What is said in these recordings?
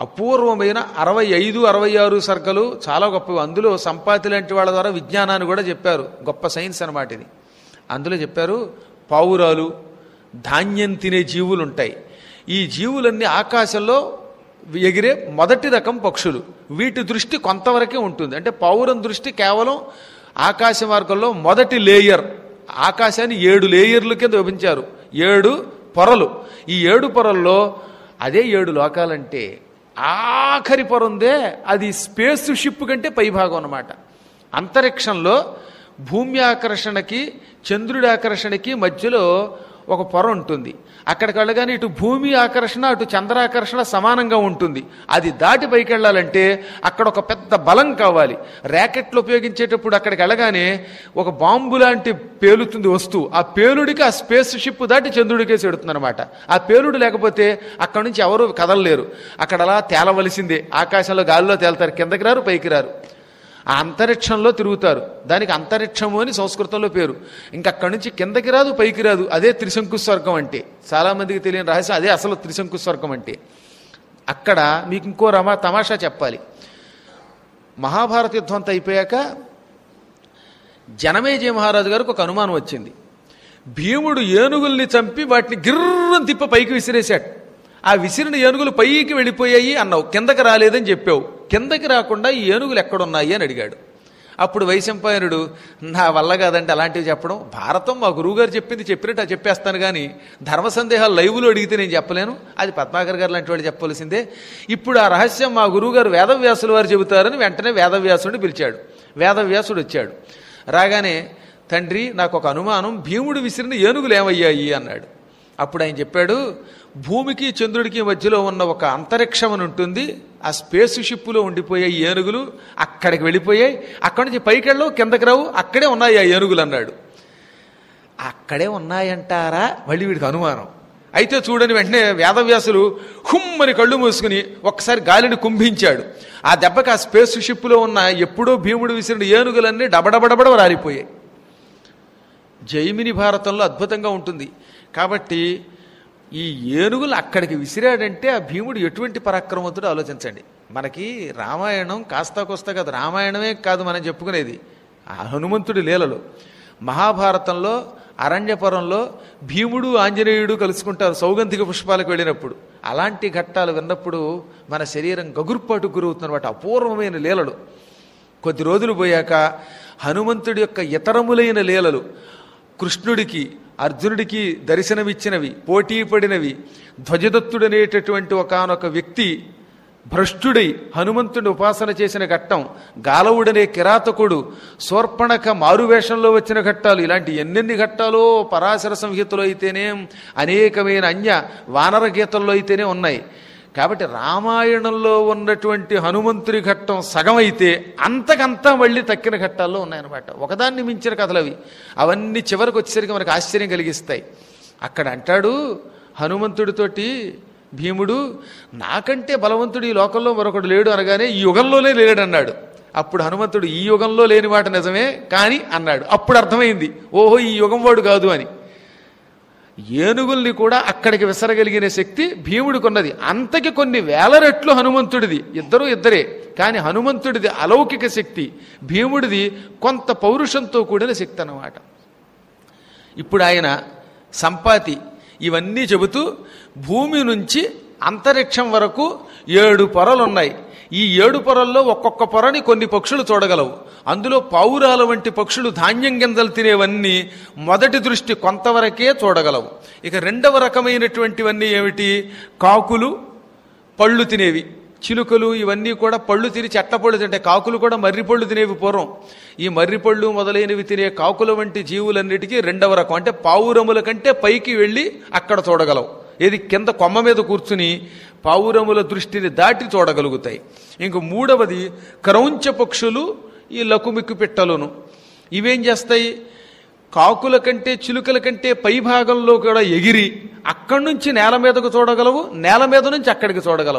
అపూర్వమైన అరవై ఐదు అరవై ఆరు సర్గలు చాలా గొప్పవి అందులో సంపాతి లాంటి వాళ్ళ ద్వారా విజ్ఞానాన్ని కూడా చెప్పారు గొప్ప సైన్స్ అన్నమాట ఇది అందులో చెప్పారు పావురాలు ధాన్యం తినే జీవులు ఉంటాయి ఈ జీవులన్నీ ఆకాశంలో ఎగిరే మొదటి రకం పక్షులు వీటి దృష్టి కొంతవరకే ఉంటుంది అంటే పావురం దృష్టి కేవలం ఆకాశ మార్గంలో మొదటి లేయర్ ఆకాశాన్ని ఏడు లేయర్ల కింద విభజించారు ఏడు పొరలు ఈ ఏడు పొరల్లో అదే ఏడు లోకాలంటే ఆఖరి పొర ఉందే అది స్పేస్ షిప్ కంటే పైభాగం అన్నమాట అంతరిక్షంలో భూమి ఆకర్షణకి చంద్రుడి ఆకర్షణకి మధ్యలో ఒక పొర ఉంటుంది అక్కడికి వెళ్ళగానే ఇటు భూమి ఆకర్షణ అటు చంద్రాకర్షణ సమానంగా ఉంటుంది అది దాటి పైకి వెళ్ళాలంటే అక్కడ ఒక పెద్ద బలం కావాలి ర్యాకెట్లు ఉపయోగించేటప్పుడు అక్కడికి వెళ్ళగానే ఒక బాంబు లాంటి పేలుతుంది వస్తువు ఆ పేలుడికి ఆ స్పేస్ షిప్ దాటి చంద్రుడికే చెడుతుంది అనమాట ఆ పేలుడు లేకపోతే అక్కడి నుంచి ఎవరు కదలలేరు అక్కడ అలా తేలవలసిందే ఆకాశంలో గాలిలో తేలుతారు కిందకి రారు పైకి రారు ఆ అంతరిక్షంలో తిరుగుతారు దానికి అంతరిక్షము అని సంస్కృతంలో పేరు ఇంకా అక్కడి నుంచి కిందకి రాదు పైకి రాదు అదే త్రిశంకు స్వర్గం అంటే చాలామందికి తెలియని రహస్యం అదే అసలు త్రిశంకు స్వర్గం అంటే అక్కడ మీకు ఇంకో రమా తమాషా చెప్పాలి మహాభారత యుద్ధం అంతా అయిపోయాక జనమేజయ మహారాజు గారికి ఒక అనుమానం వచ్చింది భీముడు ఏనుగుల్ని చంపి వాటిని గిర్రం తిప్ప పైకి విసిరేశాడు ఆ విసిరిన ఏనుగులు పైకి వెళ్ళిపోయాయి అన్నావు కిందకి రాలేదని చెప్పావు కిందకి రాకుండా ఈ ఏనుగులు ఎక్కడున్నాయి అని అడిగాడు అప్పుడు వైశంపాయనుడు నా వల్ల కాదంటే అలాంటివి చెప్పడం భారతం మా గురువుగారు చెప్పింది చెప్పినట్టు అది చెప్పేస్తాను కానీ ధర్మ సందేహాలు లైవ్లో అడిగితే నేను చెప్పలేను అది పద్మాకర్ గారు లాంటి వాళ్ళు చెప్పవలసిందే ఇప్పుడు ఆ రహస్యం మా గురువుగారు వేదవ్యాసుల వారు చెబుతారని వెంటనే వేదవ్యాసుడిని పిలిచాడు వేదవ్యాసుడు వచ్చాడు రాగానే తండ్రి నాకు ఒక అనుమానం భీముడు విసిరిన ఏనుగులు ఏమయ్యాయి అన్నాడు అప్పుడు ఆయన చెప్పాడు భూమికి చంద్రుడికి మధ్యలో ఉన్న ఒక అంతరిక్షం అని ఉంటుంది ఆ స్పేస్ షిప్పులో ఉండిపోయే ఈ ఏనుగులు అక్కడికి వెళ్ళిపోయాయి అక్కడి నుంచి పైకి వెళ్ళవు కిందకి రావు అక్కడే ఉన్నాయి ఆ ఏనుగులు అన్నాడు అక్కడే ఉన్నాయంటారా మళ్ళీ వీడికి అనుమానం అయితే చూడని వెంటనే వేదవ్యాసులు హుమ్మని కళ్ళు మూసుకుని ఒక్కసారి గాలిని కుంభించాడు ఆ దెబ్బకి ఆ స్పేస్ షిప్లో ఉన్న ఎప్పుడో భీముడు విసిరిన ఏనుగులన్నీ డబడబడబడ రాలిపోయాయి జైమిని భారతంలో అద్భుతంగా ఉంటుంది కాబట్టి ఈ ఏనుగులు అక్కడికి విసిరాడంటే ఆ భీముడు ఎటువంటి పరాక్రమవంతుడు ఆలోచించండి మనకి రామాయణం కాస్తా కోస్తా కాదు రామాయణమే కాదు మనం చెప్పుకునేది ఆ హనుమంతుడి లీలలు మహాభారతంలో అరణ్యపురంలో భీముడు ఆంజనేయుడు కలుసుకుంటారు సౌగంధిక పుష్పాలకు వెళ్ళినప్పుడు అలాంటి ఘట్టాలు విన్నప్పుడు మన శరీరం గగుర్పాటు గురవుతున్నమాట అపూర్వమైన లీలలు కొద్ది రోజులు పోయాక హనుమంతుడి యొక్క ఇతరములైన లీలలు కృష్ణుడికి అర్జునుడికి దర్శనమిచ్చినవి పోటీ పడినవి ధ్వజదత్తుడనేటటువంటి ఒకనొక వ్యక్తి భ్రష్టుడై హనుమంతుడి ఉపాసన చేసిన ఘట్టం గాలవుడనే కిరాతకుడు శూర్పణక మారువేషంలో వచ్చిన ఘట్టాలు ఇలాంటి ఎన్నెన్ని ఘట్టాలో పరాశర సంహితలో అయితేనే అనేకమైన అన్య వానర గీతల్లో అయితేనే ఉన్నాయి కాబట్టి రామాయణంలో ఉన్నటువంటి హనుమంతుడి ఘట్టం సగం అయితే అంతకంతా మళ్ళీ తక్కిన ఘట్టాల్లో ఉన్నాయన్నమాట ఒకదాన్ని మించిన కథలు అవి అవన్నీ చివరికి వచ్చేసరికి మనకు ఆశ్చర్యం కలిగిస్తాయి అక్కడ అంటాడు హనుమంతుడితోటి భీముడు నాకంటే బలవంతుడు ఈ లోకంలో మరొకడు లేడు అనగానే ఈ యుగంలోనే లేడన్నాడు అప్పుడు హనుమంతుడు ఈ యుగంలో లేని మాట నిజమే కానీ అన్నాడు అప్పుడు అర్థమైంది ఓహో ఈ యుగం వాడు కాదు అని ఏనుగుల్ని కూడా అక్కడికి విసరగలిగిన శక్తి భీముడికి ఉన్నది అంతకి కొన్ని వేల రెట్లు హనుమంతుడిది ఇద్దరు ఇద్దరే కానీ హనుమంతుడిది అలౌకిక శక్తి భీముడిది కొంత పౌరుషంతో కూడిన శక్తి అన్నమాట ఇప్పుడు ఆయన సంపాతి ఇవన్నీ చెబుతూ భూమి నుంచి అంతరిక్షం వరకు ఏడు పొరలు ఉన్నాయి ఈ ఏడు పొరల్లో ఒక్కొక్క పొరని కొన్ని పక్షులు చూడగలవు అందులో పావురాల వంటి పక్షులు ధాన్యం గింజలు తినేవన్నీ మొదటి దృష్టి కొంతవరకే చూడగలవు ఇక రెండవ రకమైనటువంటివన్నీ ఏమిటి కాకులు పళ్ళు తినేవి చిలుకలు ఇవన్నీ కూడా పళ్ళు తిని చెట్ల పళ్ళు తింటాయి కాకులు కూడా మర్రి పళ్ళు తినేవి పూర్వం ఈ మర్రి పళ్ళు మొదలైనవి తినే కాకుల వంటి జీవులన్నిటికీ రెండవ రకం అంటే పావురముల కంటే పైకి వెళ్ళి అక్కడ చూడగలవు ఏది కింద కొమ్మ మీద కూర్చుని పావురముల దృష్టిని దాటి చూడగలుగుతాయి ఇంక మూడవది క్రౌంచ పక్షులు ఈ లకుమిక్కు పిట్టలును ఇవేం చేస్తాయి కాకుల కంటే చిలుకల కంటే పై భాగంలో కూడా ఎగిరి అక్కడి నుంచి నేల మీదకు చూడగలవు నేల మీద నుంచి అక్కడికి చూడగలవు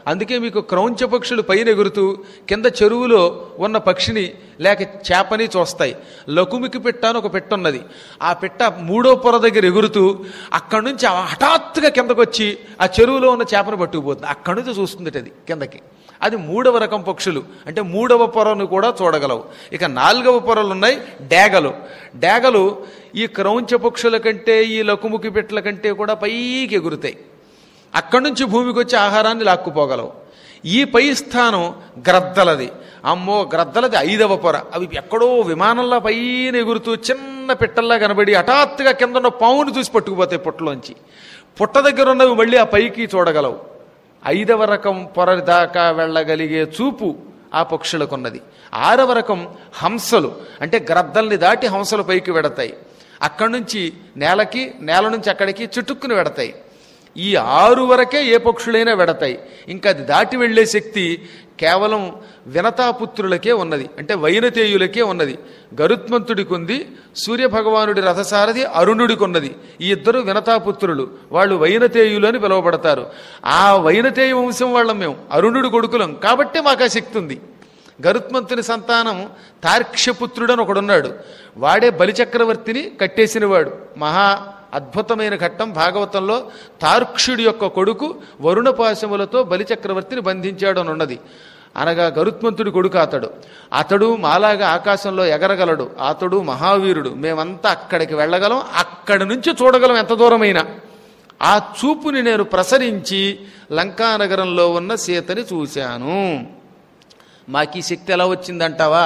అందుకే మీకు క్రౌంచ పక్షులు పైన ఎగురుతూ కింద చెరువులో ఉన్న పక్షిని లేక చేపని చూస్తాయి లకుమికి పెట్ట అని ఒక పెట్ట ఉన్నది ఆ పెట్ట మూడో పొర దగ్గర ఎగురుతూ అక్కడి నుంచి ఆ హఠాత్తుగా కిందకు వచ్చి ఆ చెరువులో ఉన్న చేపను పట్టుకుపోతుంది అక్కడి నుంచి చూస్తుంది అది కిందకి అది మూడవ రకం పక్షులు అంటే మూడవ పొరను కూడా చూడగలవు ఇక నాలుగవ పొరలు ఉన్నాయి డేగలు డేగలు ఈ క్రౌంచ పక్షుల కంటే ఈ లకుముకి పెట్టల కంటే కూడా పైకి ఎగురుతాయి అక్కడి నుంచి భూమికి వచ్చి ఆహారాన్ని లాక్కుపోగలవు ఈ పై స్థానం గ్రద్దలది అమ్మో గ్రద్దలది ఐదవ పొర అవి ఎక్కడో విమానంలో పైన ఎగురుతూ చిన్న పిట్టల్లా కనబడి హఠాత్తుగా కింద ఉన్న పావును చూసి పట్టుకుపోతాయి పుట్టలోంచి పుట్ట దగ్గర ఉన్నవి మళ్ళీ ఆ పైకి చూడగలవు ఐదవ రకం పొర దాకా వెళ్ళగలిగే చూపు ఆ పక్షులకున్నది ఆరవ రకం హంసలు అంటే గ్రద్దల్ని దాటి హంసలు పైకి వెడతాయి అక్కడి నుంచి నేలకి నేల నుంచి అక్కడికి చుట్టుక్కుని వెడతాయి ఈ ఆరు వరకే ఏ పక్షులైనా వెడతాయి ఇంకా అది దాటి వెళ్ళే శక్తి కేవలం వినతాపుత్రులకే ఉన్నది అంటే వైనతేయులకే ఉన్నది గరుత్మంతుడికి ఉంది సూర్యభగవానుడి రథసారథి అరుణుడికి ఉన్నది ఈ ఇద్దరు వినతాపుత్రులు వాళ్ళు వైనతేయులు అని పిలువబడతారు ఆ వైనతేయ వంశం వాళ్ళం మేము అరుణుడి కొడుకులం కాబట్టి మాకు ఆ శక్తి ఉంది గరుత్మంతుని సంతానం తార్క్ష్యపుత్రుడని ఒకడున్నాడు వాడే బలిచక్రవర్తిని కట్టేసినవాడు మహా అద్భుతమైన ఘట్టం భాగవతంలో తార్క్షుడి యొక్క కొడుకు వరుణపాశములతో బలిచక్రవర్తిని బంధించాడు అని ఉన్నది అనగా గరుత్మంతుడి కొడుకు అతడు అతడు మాలాగా ఆకాశంలో ఎగరగలడు అతడు మహావీరుడు మేమంతా అక్కడికి వెళ్ళగలం అక్కడి నుంచి చూడగలం ఎంత దూరమైనా ఆ చూపుని నేను ప్రసరించి లంకానగరంలో ఉన్న సీతని చూశాను మాకు ఈ శక్తి ఎలా వచ్చిందంటావా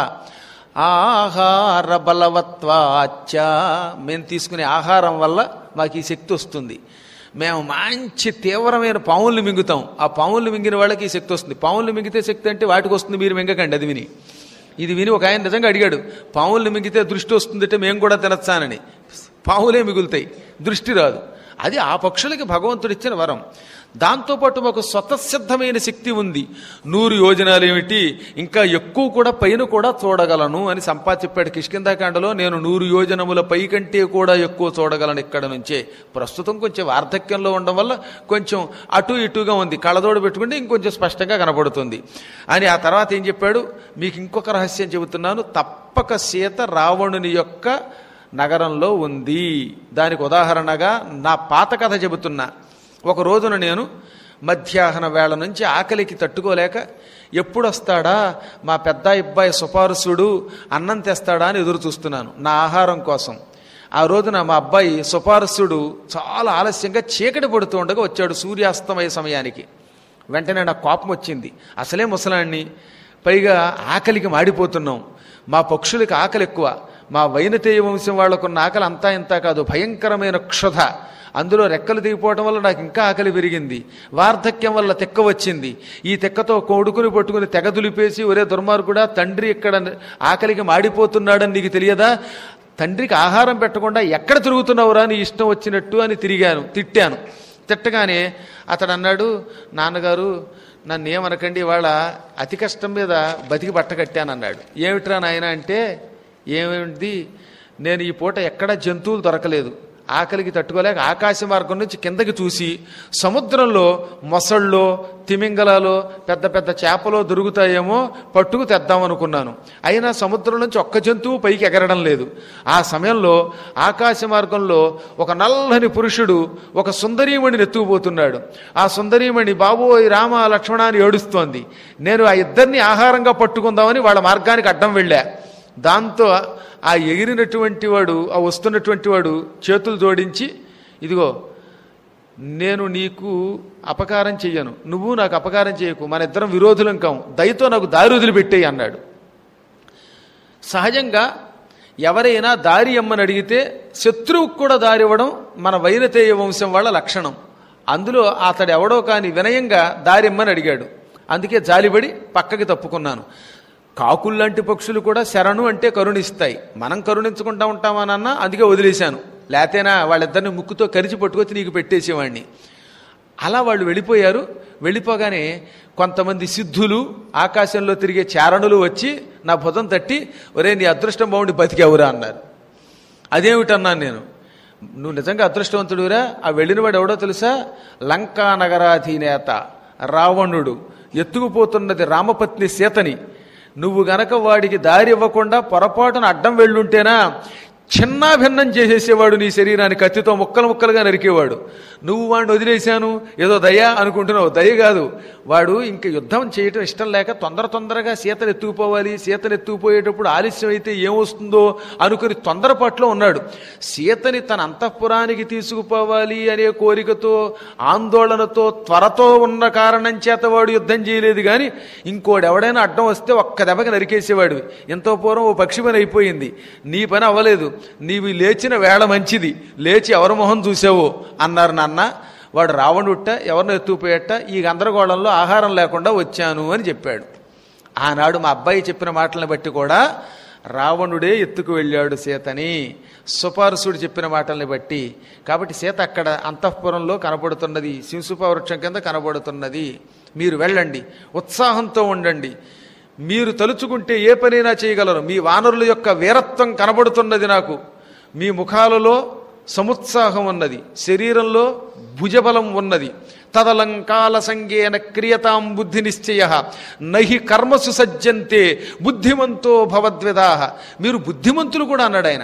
ఆహార బలవత్వాచ మేము తీసుకునే ఆహారం వల్ల మాకు ఈ శక్తి వస్తుంది మేము మంచి తీవ్రమైన పావుల్ని మింగుతాం ఆ పావుల్ని మింగిన వాళ్ళకి ఈ శక్తి వస్తుంది పావుల్ని మింగితే శక్తి అంటే వాటికి వస్తుంది మీరు మింగకండి అది విని ఇది విని ఒక ఆయన నిజంగా అడిగాడు పావుల్ని మింగితే దృష్టి వస్తుందంటే మేము కూడా తినచ్చానని పావులే మిగులుతాయి దృష్టి రాదు అది ఆ పక్షులకి భగవంతుడిచ్చిన వరం దాంతోపాటు మాకు స్వతసిద్ధమైన శక్తి ఉంది నూరు యోజనాలు ఏమిటి ఇంకా ఎక్కువ కూడా పైన కూడా చూడగలను అని సంపా చెప్పాడు కిష్కిందాకాండలో నేను నూరు యోజనముల పై కంటే కూడా ఎక్కువ చూడగలను ఇక్కడ నుంచే ప్రస్తుతం కొంచెం వార్ధక్యంలో ఉండడం వల్ల కొంచెం అటు ఇటుగా ఉంది కళ్ళదోడు పెట్టుకుంటే ఇంకొంచెం స్పష్టంగా కనబడుతుంది అని ఆ తర్వాత ఏం చెప్పాడు మీకు ఇంకొక రహస్యం చెబుతున్నాను తప్పక సీత రావణుని యొక్క నగరంలో ఉంది దానికి ఉదాహరణగా నా పాత కథ చెబుతున్నా ఒక రోజున నేను మధ్యాహ్న వేళ నుంచి ఆకలికి తట్టుకోలేక ఎప్పుడు వస్తాడా మా పెద్ద అబ్బాయి సుపారుసుడు అన్నం తెస్తాడా అని ఎదురు చూస్తున్నాను నా ఆహారం కోసం ఆ రోజున మా అబ్బాయి సుపారుసుడు చాలా ఆలస్యంగా చీకటి పడుతూ ఉండగా వచ్చాడు సూర్యాస్తమయ సమయానికి వెంటనే నాకు కోపం వచ్చింది అసలే ముసలాన్ని పైగా ఆకలికి మాడిపోతున్నాం మా పక్షులకి ఆకలి ఎక్కువ మా వైనతేయ వంశం వాళ్ళకున్న ఆకలి అంతా ఇంతా కాదు భయంకరమైన క్షుధ అందులో రెక్కలు దిగిపోవటం వల్ల నాకు ఇంకా ఆకలి పెరిగింది వార్ధక్యం వల్ల తెక్క వచ్చింది ఈ తెక్కతో కొడుకుని పట్టుకుని తెగ దులిపేసి ఒరే దుర్మార్గుడా తండ్రి ఇక్కడ ఆకలికి మాడిపోతున్నాడని నీకు తెలియదా తండ్రికి ఆహారం పెట్టకుండా ఎక్కడ తిరుగుతున్నావురా నీ ఇష్టం వచ్చినట్టు అని తిరిగాను తిట్టాను తిట్టగానే అతడు అన్నాడు నాన్నగారు నన్ను ఏమనకండి ఇవాళ అతి కష్టం మీద బతికి బట్ట కట్టానన్నాడు ఏమిట్రా నాయన అంటే ఏమిటి నేను ఈ పూట ఎక్కడా జంతువులు దొరకలేదు ఆకలికి తట్టుకోలేక ఆకాశ మార్గం నుంచి కిందకి చూసి సముద్రంలో మొసళ్ళలో తిమింగలాలో పెద్ద పెద్ద చేపలో దొరుకుతాయేమో పట్టుకు తెద్దామనుకున్నాను అయినా సముద్రం నుంచి ఒక్క జంతువు పైకి ఎగరడం లేదు ఆ సమయంలో ఆకాశ మార్గంలో ఒక నల్లని పురుషుడు ఒక సుందరీమణిని ఎత్తుకుపోతున్నాడు ఆ సుందరీమణి బాబోయ్ రామ లక్ష్మణ అని ఏడుస్తోంది నేను ఆ ఇద్దరిని ఆహారంగా పట్టుకుందామని వాళ్ళ మార్గానికి అడ్డం వెళ్ళా దాంతో ఆ ఎగిరినటువంటి వాడు ఆ వస్తున్నటువంటి వాడు చేతులు జోడించి ఇదిగో నేను నీకు అపకారం చెయ్యను నువ్వు నాకు అపకారం చేయకు మన ఇద్దరం విరోధులం కాం దయతో నాకు దారి వదిలిపెట్టేయి అన్నాడు సహజంగా ఎవరైనా దారి ఇమ్మని అడిగితే శత్రువుకు కూడా దారి ఇవ్వడం మన వైనతేయ వంశం వాళ్ళ లక్షణం అందులో అతడు ఎవడో కాని వినయంగా దారి ఇమ్మని అడిగాడు అందుకే జాలిపడి పక్కకి తప్పుకున్నాను కాకుల్లాంటి పక్షులు కూడా శరణు అంటే కరుణిస్తాయి మనం కరుణించుకుంటా ఉంటామనన్నా అందుకే వదిలేశాను లేతేనా వాళ్ళిద్దరిని ముక్కుతో కరిచి పట్టుకొచ్చి నీకు పెట్టేసేవాడిని అలా వాళ్ళు వెళ్ళిపోయారు వెళ్ళిపోగానే కొంతమంది సిద్ధులు ఆకాశంలో తిరిగే చారణులు వచ్చి నా భుజం తట్టి ఒరే నీ అదృష్టం బాగుండి బతికావురా అన్నారు అదేమిటన్నాను నేను నువ్వు నిజంగా అదృష్టవంతుడురా ఆ వెళ్ళినవాడు ఎవడో తెలుసా లంకా నగరాధీనేత రావణుడు ఎత్తుకుపోతున్నది రామపత్ని సీతని నువ్వు గనక వాడికి దారి ఇవ్వకుండా పొరపాటున అడ్డం వెళ్ళుంటేనా చిన్నాభిన్నం చేసేసేవాడు నీ శరీరాన్ని కత్తితో ముక్కలు ముక్కలుగా నరికేవాడు నువ్వు వాడిని వదిలేశాను ఏదో దయ అనుకుంటున్నావు దయ కాదు వాడు ఇంక యుద్ధం చేయటం ఇష్టం లేక తొందర తొందరగా సీతను ఎత్తుకుపోవాలి సీతను ఎత్తుకుపోయేటప్పుడు ఆలస్యం అయితే ఏమొస్తుందో అనుకుని తొందరపాట్లో ఉన్నాడు సీతని తన అంతఃపురానికి తీసుకుపోవాలి అనే కోరికతో ఆందోళనతో త్వరతో ఉన్న కారణం చేత వాడు యుద్ధం చేయలేదు కానీ ఇంకోడు ఎవడైనా అడ్డం వస్తే ఒక్క దెబ్బకి నరికేసేవాడివి ఎంతో పూర్వం ఓ పక్షి పని అయిపోయింది నీ పని అవ్వలేదు నీవు లేచిన వేళ మంచిది లేచి ఎవరి మొహం చూసావో అన్నారు నాన్న వాడు రావణుట్ట ఎవరిని ఎత్తుకుపోయట ఈ గందరగోళంలో ఆహారం లేకుండా వచ్చాను అని చెప్పాడు ఆనాడు మా అబ్బాయి చెప్పిన మాటలను బట్టి కూడా రావణుడే ఎత్తుకు వెళ్ళాడు సీతని సుపారుసుడు చెప్పిన మాటల్ని బట్టి కాబట్టి సీత అక్కడ అంతఃపురంలో కనబడుతున్నది శింసుప వృక్షం కింద కనబడుతున్నది మీరు వెళ్ళండి ఉత్సాహంతో ఉండండి మీరు తలుచుకుంటే ఏ పనైనా చేయగలరు మీ వానరుల యొక్క వీరత్వం కనబడుతున్నది నాకు మీ ముఖాలలో సముత్సాహం ఉన్నది శరీరంలో భుజబలం ఉన్నది తదలంకాల సంగేన క్రియతాం బుద్ధి నిశ్చయ నహి కర్మసు సజ్జంతే బుద్ధిమంతో భవద్విదాహ మీరు బుద్ధిమంతులు కూడా అన్నాడు ఆయన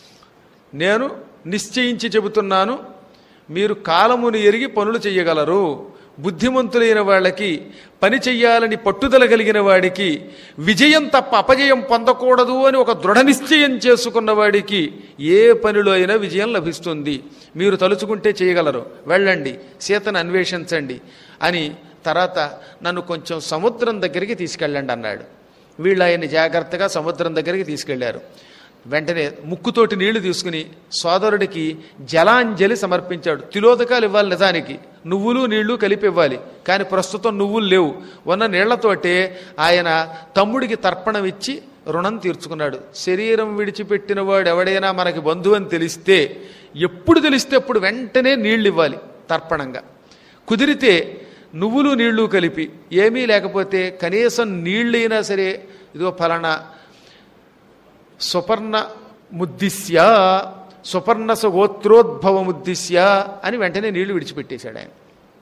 నేను నిశ్చయించి చెబుతున్నాను మీరు కాలమును ఎరిగి పనులు చెయ్యగలరు బుద్ధిమంతులైన వాళ్ళకి పని చెయ్యాలని పట్టుదల కలిగిన వాడికి విజయం తప్ప అపజయం పొందకూడదు అని ఒక దృఢ నిశ్చయం చేసుకున్న వాడికి ఏ పనిలో అయినా విజయం లభిస్తుంది మీరు తలుచుకుంటే చేయగలరు వెళ్ళండి సీతను అన్వేషించండి అని తర్వాత నన్ను కొంచెం సముద్రం దగ్గరికి తీసుకెళ్ళండి అన్నాడు వీళ్ళు ఆయన్ని జాగ్రత్తగా సముద్రం దగ్గరికి తీసుకెళ్లారు వెంటనే ముక్కుతోటి నీళ్లు తీసుకుని సోదరుడికి జలాంజలి సమర్పించాడు తిలోదకాలు ఇవ్వాలి నిజానికి నువ్వులు నీళ్లు కలిపి ఇవ్వాలి కానీ ప్రస్తుతం నువ్వులు లేవు ఉన్న నీళ్లతోటే ఆయన తమ్ముడికి తర్పణం ఇచ్చి రుణం తీర్చుకున్నాడు శరీరం విడిచిపెట్టిన వాడు ఎవడైనా మనకి బంధువు అని తెలిస్తే ఎప్పుడు తెలిస్తే అప్పుడు వెంటనే నీళ్లు ఇవ్వాలి తర్పణంగా కుదిరితే నువ్వులు నీళ్లు కలిపి ఏమీ లేకపోతే కనీసం నీళ్ళైనా సరే ఇదిగో ఫలానా సుపర్ణ ముద్దిశ్య సుపర్ణ గోత్రోద్భవముద్దిశ్య అని వెంటనే నీళ్లు విడిచిపెట్టేశాడు ఆయన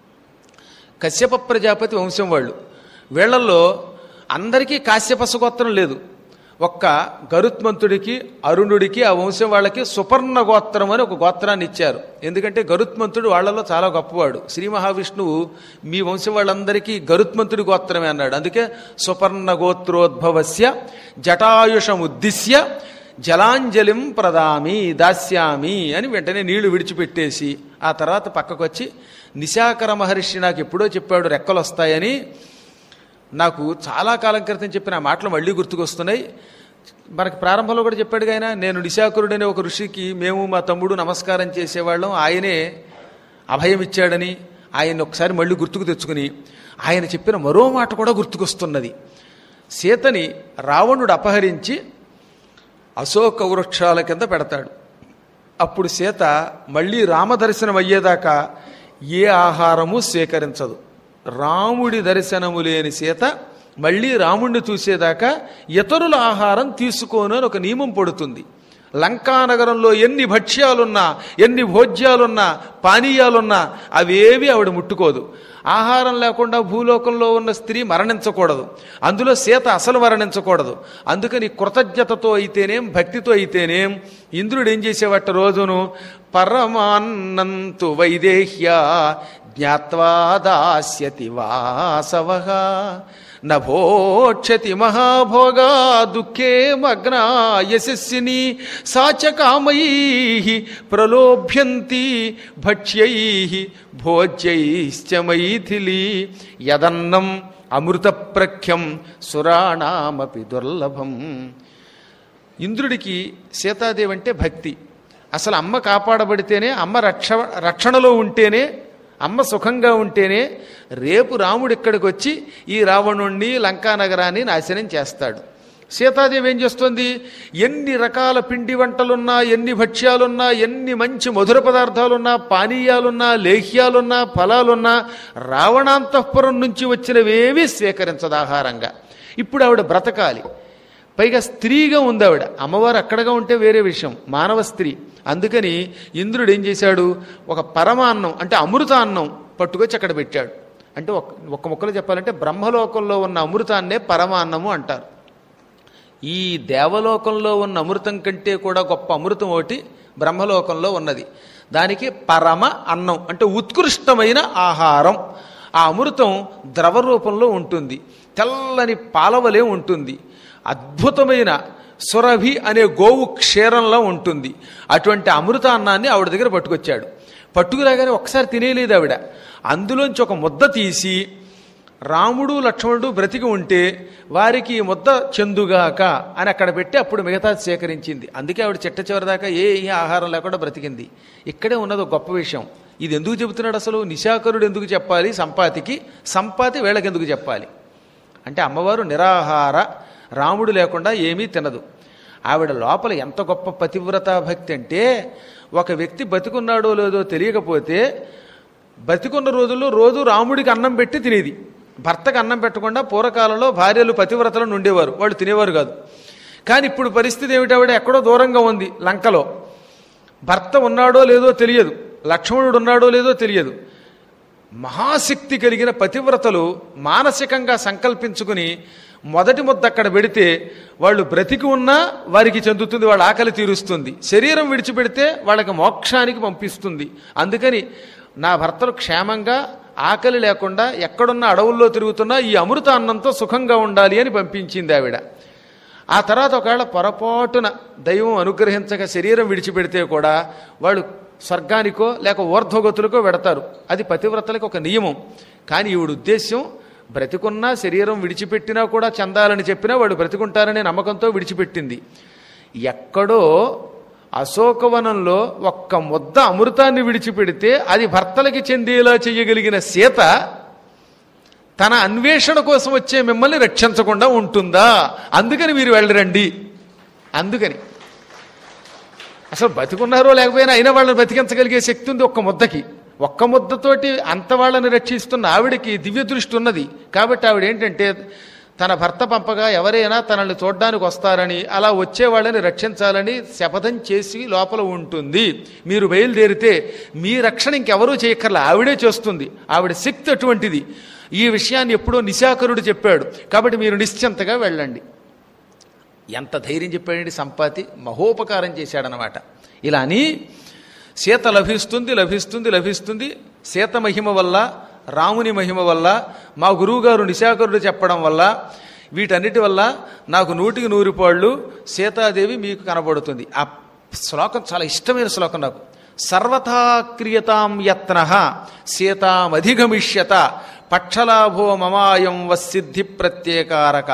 కశ్యప ప్రజాపతి వంశం వాళ్ళు వీళ్ళల్లో అందరికీ కాశ్యప గోత్రం లేదు ఒక్క గరుత్మంతుడికి అరుణుడికి ఆ వంశం వాళ్ళకి సుపర్ణ గోత్రం అని ఒక గోత్రాన్ని ఇచ్చారు ఎందుకంటే గరుత్మంతుడు వాళ్ళలో చాలా గొప్పవాడు శ్రీ మహావిష్ణువు మీ వంశం వాళ్ళందరికీ గరుత్మంతుడి గోత్రమే అన్నాడు అందుకే సుపర్ణ గోత్రోద్భవస్య జటాయుషముద్దిశ్య జలాంజలిం ప్రదామి దాస్యామి అని వెంటనే నీళ్లు విడిచిపెట్టేసి ఆ తర్వాత పక్కకు వచ్చి నిశాకర మహర్షి నాకు ఎప్పుడో చెప్పాడు రెక్కలు వస్తాయని నాకు చాలా కాలం క్రితం చెప్పిన ఆ మాటలు మళ్ళీ గుర్తుకొస్తున్నాయి మనకి ప్రారంభంలో కూడా చెప్పాడు ఆయన నేను నిశాకరుడనే ఒక ఋషికి మేము మా తమ్ముడు నమస్కారం చేసేవాళ్ళం ఆయనే అభయం ఇచ్చాడని ఆయన ఒకసారి మళ్ళీ గుర్తుకు తెచ్చుకుని ఆయన చెప్పిన మరో మాట కూడా గుర్తుకొస్తున్నది సీతని రావణుడు అపహరించి అశోక వృక్షాల కింద పెడతాడు అప్పుడు సీత మళ్ళీ రామదర్శనం అయ్యేదాకా ఏ ఆహారము స్వీకరించదు రాముడి దర్శనము లేని సీత మళ్ళీ రాముణ్ణి చూసేదాకా ఇతరుల ఆహారం తీసుకోను అని ఒక నియమం పడుతుంది లంకానగరంలో ఎన్ని భక్ష్యాలున్నా ఎన్ని భోజ్యాలున్నా పానీయాలున్నా అవేవి ఆవిడ ముట్టుకోదు ఆహారం లేకుండా భూలోకంలో ఉన్న స్త్రీ మరణించకూడదు అందులో సీత అసలు మరణించకూడదు అందుకని కృతజ్ఞతతో అయితేనేం భక్తితో అయితేనేం ఇంద్రుడు ఏం చేసేవట రోజును పరమాన్నంతు వైదేహ్య జ్ఞాత్వా దాస్యతి వాసవ నభోక్షతి మహాభోగా దుఃఖే మగ్నా యశస్విని సాచకామై ప్రలోభ్యంతి భక్ష్యై భోజ్యైశ్చ మైథిలి యదన్నం అమృతప్రఖ్యం సురాణామపి దుర్లభం ఇంద్రుడికి సీతాదేవి అంటే భక్తి అసలు అమ్మ కాపాడబడితేనే అమ్మ రక్ష రక్షణలో ఉంటేనే అమ్మ సుఖంగా ఉంటేనే రేపు రాముడు ఇక్కడికి వచ్చి ఈ రావణుణ్ణి లంకానగరాన్ని నాశనం చేస్తాడు సీతాదేవి ఏం చేస్తుంది ఎన్ని రకాల పిండి వంటలున్నా ఎన్ని భక్ష్యాలున్నా ఎన్ని మంచి మధుర పదార్థాలున్నా పానీయాలున్నా లేహ్యాలున్నా ఫలాలున్నా రావణాంతఃపురం నుంచి వచ్చినవేవి స్వీకరించదు ఆహారంగా ఇప్పుడు ఆవిడ బ్రతకాలి పైగా స్త్రీగా ఉంది ఆవిడ అమ్మవారు అక్కడగా ఉంటే వేరే విషయం మానవ స్త్రీ అందుకని ఇంద్రుడు ఏం చేశాడు ఒక పరమాన్నం అంటే అమృతాన్నం పట్టుకొచ్చి అక్కడ పెట్టాడు అంటే ఒక ఒక్క ముక్కలో చెప్పాలంటే బ్రహ్మలోకంలో ఉన్న అమృతాన్నే పరమాన్నము అంటారు ఈ దేవలోకంలో ఉన్న అమృతం కంటే కూడా గొప్ప అమృతం ఒకటి బ్రహ్మలోకంలో ఉన్నది దానికి పరమ అన్నం అంటే ఉత్కృష్టమైన ఆహారం ఆ అమృతం ద్రవ రూపంలో ఉంటుంది తెల్లని పాలవలే ఉంటుంది అద్భుతమైన సురభి అనే గోవు క్షీరంలో ఉంటుంది అటువంటి అమృతాన్నాన్ని ఆవిడ దగ్గర పట్టుకొచ్చాడు పట్టుకురాగానే ఒకసారి తినేయలేదు ఆవిడ అందులోంచి ఒక ముద్ద తీసి రాముడు లక్ష్మణుడు బ్రతికి ఉంటే వారికి ఈ ముద్ద చెందుగాక అని అక్కడ పెట్టి అప్పుడు మిగతా సేకరించింది అందుకే ఆవిడ చిట్ట చివరిదాకా ఏ ఏ ఆహారం లేకుండా బ్రతికింది ఇక్కడే ఉన్నది ఒక గొప్ప విషయం ఇది ఎందుకు చెబుతున్నాడు అసలు నిశాకరుడు ఎందుకు చెప్పాలి సంపాతికి సంపాతి వీళ్ళకి ఎందుకు చెప్పాలి అంటే అమ్మవారు నిరాహార రాముడు లేకుండా ఏమీ తినదు ఆవిడ లోపల ఎంత గొప్ప పతివ్రత భక్తి అంటే ఒక వ్యక్తి బతికున్నాడో లేదో తెలియకపోతే బతికున్న రోజుల్లో రోజు రాముడికి అన్నం పెట్టి తినేది భర్తకు అన్నం పెట్టకుండా పూర్వకాలంలో భార్యలు పతివ్రతలను ఉండేవారు వాళ్ళు తినేవారు కాదు కానీ ఇప్పుడు పరిస్థితి ఏమిటావిడ ఎక్కడో దూరంగా ఉంది లంకలో భర్త ఉన్నాడో లేదో తెలియదు లక్ష్మణుడు ఉన్నాడో లేదో తెలియదు మహాశక్తి కలిగిన పతివ్రతలు మానసికంగా సంకల్పించుకుని మొదటి ముద్ద అక్కడ పెడితే వాళ్ళు బ్రతికి ఉన్నా వారికి చెందుతుంది వాళ్ళ ఆకలి తీరుస్తుంది శరీరం విడిచిపెడితే వాళ్ళకి మోక్షానికి పంపిస్తుంది అందుకని నా భర్తలు క్షేమంగా ఆకలి లేకుండా ఎక్కడున్న అడవుల్లో తిరుగుతున్నా ఈ అమృత అన్నంతో సుఖంగా ఉండాలి అని పంపించింది ఆవిడ ఆ తర్వాత ఒకవేళ పొరపాటున దైవం అనుగ్రహించక శరీరం విడిచిపెడితే కూడా వాళ్ళు స్వర్గానికో లేక ఊర్ధ్వగతులకో వెడతారు అది పతివ్రతలకు ఒక నియమం కానీ ఈవిడ ఉద్దేశ్యం బ్రతికున్నా శరీరం విడిచిపెట్టినా కూడా చెందాలని చెప్పినా వాడు బ్రతికుంటారనే నమ్మకంతో విడిచిపెట్టింది ఎక్కడో అశోకవనంలో ఒక్క ముద్ద అమృతాన్ని విడిచిపెడితే అది భర్తలకి చెందేలా చేయగలిగిన సీత తన అన్వేషణ కోసం వచ్చే మిమ్మల్ని రక్షించకుండా ఉంటుందా అందుకని మీరు వెళ్ళరండి అందుకని అసలు బతికున్నారో లేకపోయినా అయినా వాళ్ళని బతికించగలిగే శక్తి ఉంది ఒక్క ముద్దకి ఒక్క ముద్దతోటి అంత వాళ్ళని రక్షిస్తున్న ఆవిడకి దివ్య దృష్టి ఉన్నది కాబట్టి ఆవిడ ఏంటంటే తన భర్త పంపగా ఎవరైనా తనని చూడడానికి వస్తారని అలా వచ్చే వాళ్ళని రక్షించాలని శపథం చేసి లోపల ఉంటుంది మీరు బయలుదేరితే మీ రక్షణ ఇంకెవరూ చేయక్కర్లా ఆవిడే చేస్తుంది ఆవిడ శక్తి అటువంటిది ఈ విషయాన్ని ఎప్పుడో నిశాకరుడు చెప్పాడు కాబట్టి మీరు నిశ్చింతగా వెళ్ళండి ఎంత ధైర్యం చెప్పాడండి సంపాతి మహోపకారం చేశాడనమాట ఇలా అని సీత లభిస్తుంది లభిస్తుంది లభిస్తుంది సీత మహిమ వల్ల రాముని మహిమ వల్ల మా గురువుగారు నిశాకరుడు చెప్పడం వల్ల వీటన్నిటి వల్ల నాకు నూటికి నూరు పాళ్ళు సీతాదేవి మీకు కనబడుతుంది ఆ శ్లోకం చాలా ఇష్టమైన శ్లోకం నాకు సర్వథా క్రియతాం యత్న సీతామధిగమిష్యత పక్షలాభో మమాయం వసిద్ధి ప్రత్యేకారక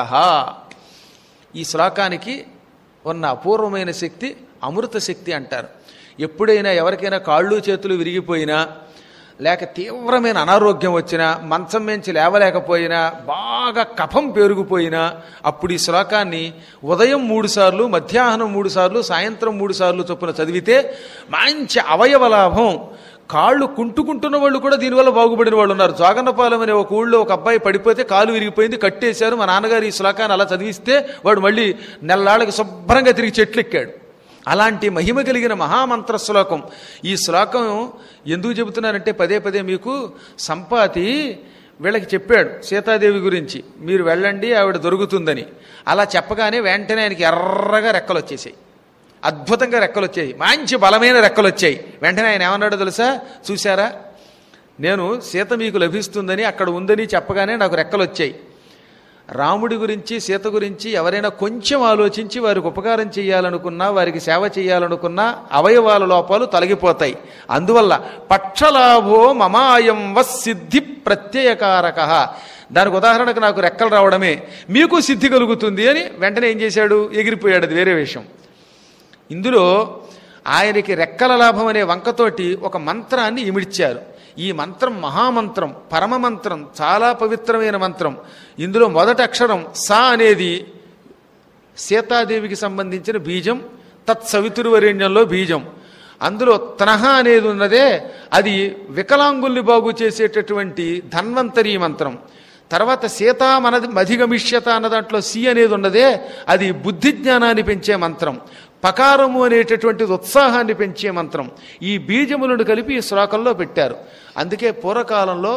ఈ శ్లోకానికి ఉన్న అపూర్వమైన శక్తి అమృత శక్తి అంటారు ఎప్పుడైనా ఎవరికైనా కాళ్ళు చేతులు విరిగిపోయినా లేక తీవ్రమైన అనారోగ్యం వచ్చినా మంచం మించి లేవలేకపోయినా బాగా కఫం పెరిగిపోయినా అప్పుడు ఈ శ్లోకాన్ని ఉదయం మూడు సార్లు మధ్యాహ్నం మూడు సార్లు సాయంత్రం మూడు సార్లు చొప్పున చదివితే మంచి అవయవ లాభం కాళ్ళు కుంటుకుంటున్న వాళ్ళు కూడా దీనివల్ల బాగుపడిన వాళ్ళు ఉన్నారు జోగన్నపాలెం అనే ఒక ఊళ్ళో ఒక అబ్బాయి పడిపోతే కాలు విరిగిపోయింది కట్టేశారు మా నాన్నగారు ఈ శ్లోకాన్ని అలా చదివిస్తే వాడు మళ్ళీ నెల్లాళ్ళకి శుభ్రంగా తిరిగి చెట్లు ఎక్కాడు అలాంటి మహిమ కలిగిన మహామంత్ర శ్లోకం ఈ శ్లోకం ఎందుకు చెబుతున్నానంటే పదే పదే మీకు సంపాతి వీళ్ళకి చెప్పాడు సీతాదేవి గురించి మీరు వెళ్ళండి ఆవిడ దొరుకుతుందని అలా చెప్పగానే వెంటనే ఆయనకి ఎర్రగా రెక్కలు వచ్చేసాయి అద్భుతంగా రెక్కలు వచ్చాయి మంచి బలమైన రెక్కలు వచ్చాయి వెంటనే ఆయన ఏమన్నాడో తెలుసా చూశారా నేను సీత మీకు లభిస్తుందని అక్కడ ఉందని చెప్పగానే నాకు రెక్కలు వచ్చాయి రాముడి గురించి సీత గురించి ఎవరైనా కొంచెం ఆలోచించి వారికి ఉపకారం చేయాలనుకున్నా వారికి సేవ చేయాలనుకున్నా అవయవాల లోపాలు తొలగిపోతాయి అందువల్ల పక్షలాభో మమాయం వసిద్ధి ప్రత్యయకారక దానికి ఉదాహరణకు నాకు రెక్కలు రావడమే మీకు సిద్ధి కలుగుతుంది అని వెంటనే ఏం చేశాడు ఎగిరిపోయాడు అది వేరే విషయం ఇందులో ఆయనకి రెక్కల లాభం అనే వంకతోటి ఒక మంత్రాన్ని ఇమిడ్చారు ఈ మంత్రం మహామంత్రం పరమ మంత్రం చాలా పవిత్రమైన మంత్రం ఇందులో మొదటి అక్షరం సా అనేది సీతాదేవికి సంబంధించిన బీజం తత్సవితుర్వరేణ్యంలో బీజం అందులో తనహ అనేది ఉన్నదే అది వికలాంగుల్ని బాగు చేసేటటువంటి ధన్వంతరీ మంత్రం తర్వాత సీతా మన మధిగమిష్యత అన్న దాంట్లో సి అనేది ఉన్నదే అది బుద్ధి జ్ఞానాన్ని పెంచే మంత్రం పకారము అనేటటువంటిది ఉత్సాహాన్ని పెంచే మంత్రం ఈ బీజములను కలిపి ఈ శ్లోకంలో పెట్టారు అందుకే పూర్వకాలంలో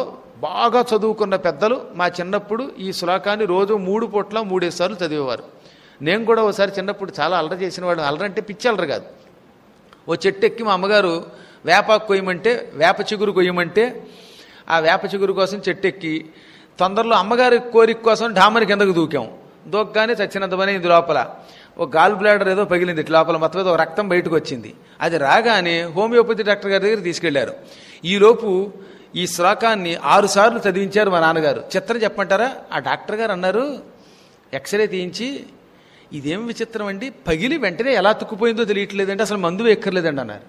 బాగా చదువుకున్న పెద్దలు మా చిన్నప్పుడు ఈ శ్లోకాన్ని రోజు మూడు పూట్ల మూడేసి సార్లు చదివేవారు నేను కూడా ఒకసారి చిన్నప్పుడు చాలా అల్లరి చేసిన వాడు అల్లరి అంటే పిచ్చి అల్లరి కాదు ఓ చెట్టు ఎక్కి మా అమ్మగారు వేపాకు కొయ్యమంటే వేప చిగురు కొయ్యమంటే ఆ వేప చిగురు కోసం చెట్టు ఎక్కి తొందరలో అమ్మగారి కోరిక కోసం డామరి కిందకు దూకాం దూకగానే చచ్చినంత పని ఇది లోపల ఓ గాల్ బ్లాడర్ ఏదో పగిలింది ఇట్లా లోపల మొత్తం ఏదో రక్తం బయటకు వచ్చింది అది రాగానే హోమియోపతి డాక్టర్ గారి దగ్గర తీసుకెళ్లారు ఈలోపు ఈ శ్లోకాన్ని ఆరు సార్లు చదివించారు మా నాన్నగారు చిత్రం చెప్పమంటారా ఆ డాక్టర్ గారు అన్నారు ఎక్స్రే తీయించి ఇదేం విచిత్రం అండి పగిలి వెంటనే ఎలా తుక్కుపోయిందో తెలియట్లేదండి అసలు మందు ఎక్కర్లేదండి అన్నారు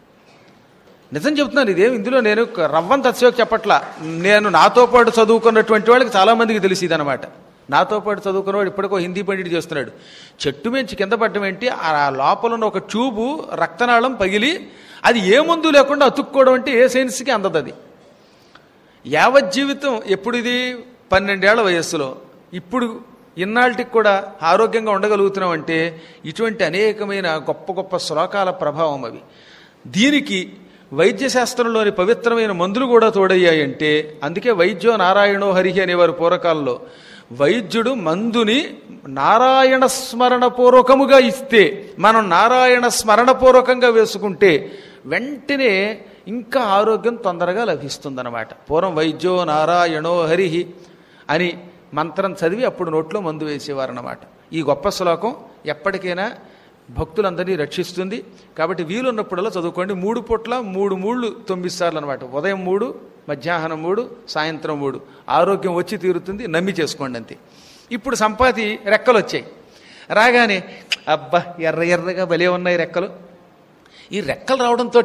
నిజం చెప్తున్నాను ఇదేం ఇందులో నేను రవ్వం తత్సయోకి చెప్పట్లా నేను నాతో పాటు చదువుకున్నటువంటి వాళ్ళకి చాలామందికి తెలిసి ఇదనమాట నాతో పాటు చదువుకున్నవాడు ఇప్పటికో హిందీ పండిట్ చేస్తున్నాడు చెట్టు మించి కింద పడటం ఏంటి ఆ లోపల ఉన్న ఒక ట్యూబు రక్తనాళం పగిలి అది ఏ మందు లేకుండా అతుక్కోవడం అంటే ఏ సైన్స్కి అందదు అది యావత్ జీవితం ఎప్పుడు ఇది పన్నెండేళ్ల వయస్సులో ఇప్పుడు ఇన్నాళ్ళకి కూడా ఆరోగ్యంగా ఉండగలుగుతున్నాం అంటే ఇటువంటి అనేకమైన గొప్ప గొప్ప శ్లోకాల ప్రభావం అవి దీనికి వైద్యశాస్త్రంలోని పవిత్రమైన మందులు కూడా తోడయ్యాయంటే అందుకే వైద్యో నారాయణో హరిహి అనేవారు పూర్వకాలంలో వైద్యుడు మందుని నారాయణ స్మరణ పూర్వకముగా ఇస్తే మనం నారాయణ స్మరణ పూర్వకంగా వేసుకుంటే వెంటనే ఇంకా ఆరోగ్యం తొందరగా లభిస్తుందన్నమాట పూర్వం వైద్యో నారాయణో హరిహి అని మంత్రం చదివి అప్పుడు నోట్లో మందు వేసేవారన్నమాట ఈ గొప్ప శ్లోకం ఎప్పటికైనా భక్తులందరినీ రక్షిస్తుంది కాబట్టి వీలున్నప్పుడల్లా చదువుకోండి మూడు పూట్ల మూడు మూళ్ళు తొమ్మిది సార్లు అనమాట ఉదయం మూడు మధ్యాహ్నం మూడు సాయంత్రం మూడు ఆరోగ్యం వచ్చి తీరుతుంది నమ్మి చేసుకోండి అంతే ఇప్పుడు సంపాతి రెక్కలు వచ్చాయి రాగానే అబ్బా ఎర్ర ఎర్రగా భలే ఉన్నాయి రెక్కలు ఈ రెక్కలు రావడంతో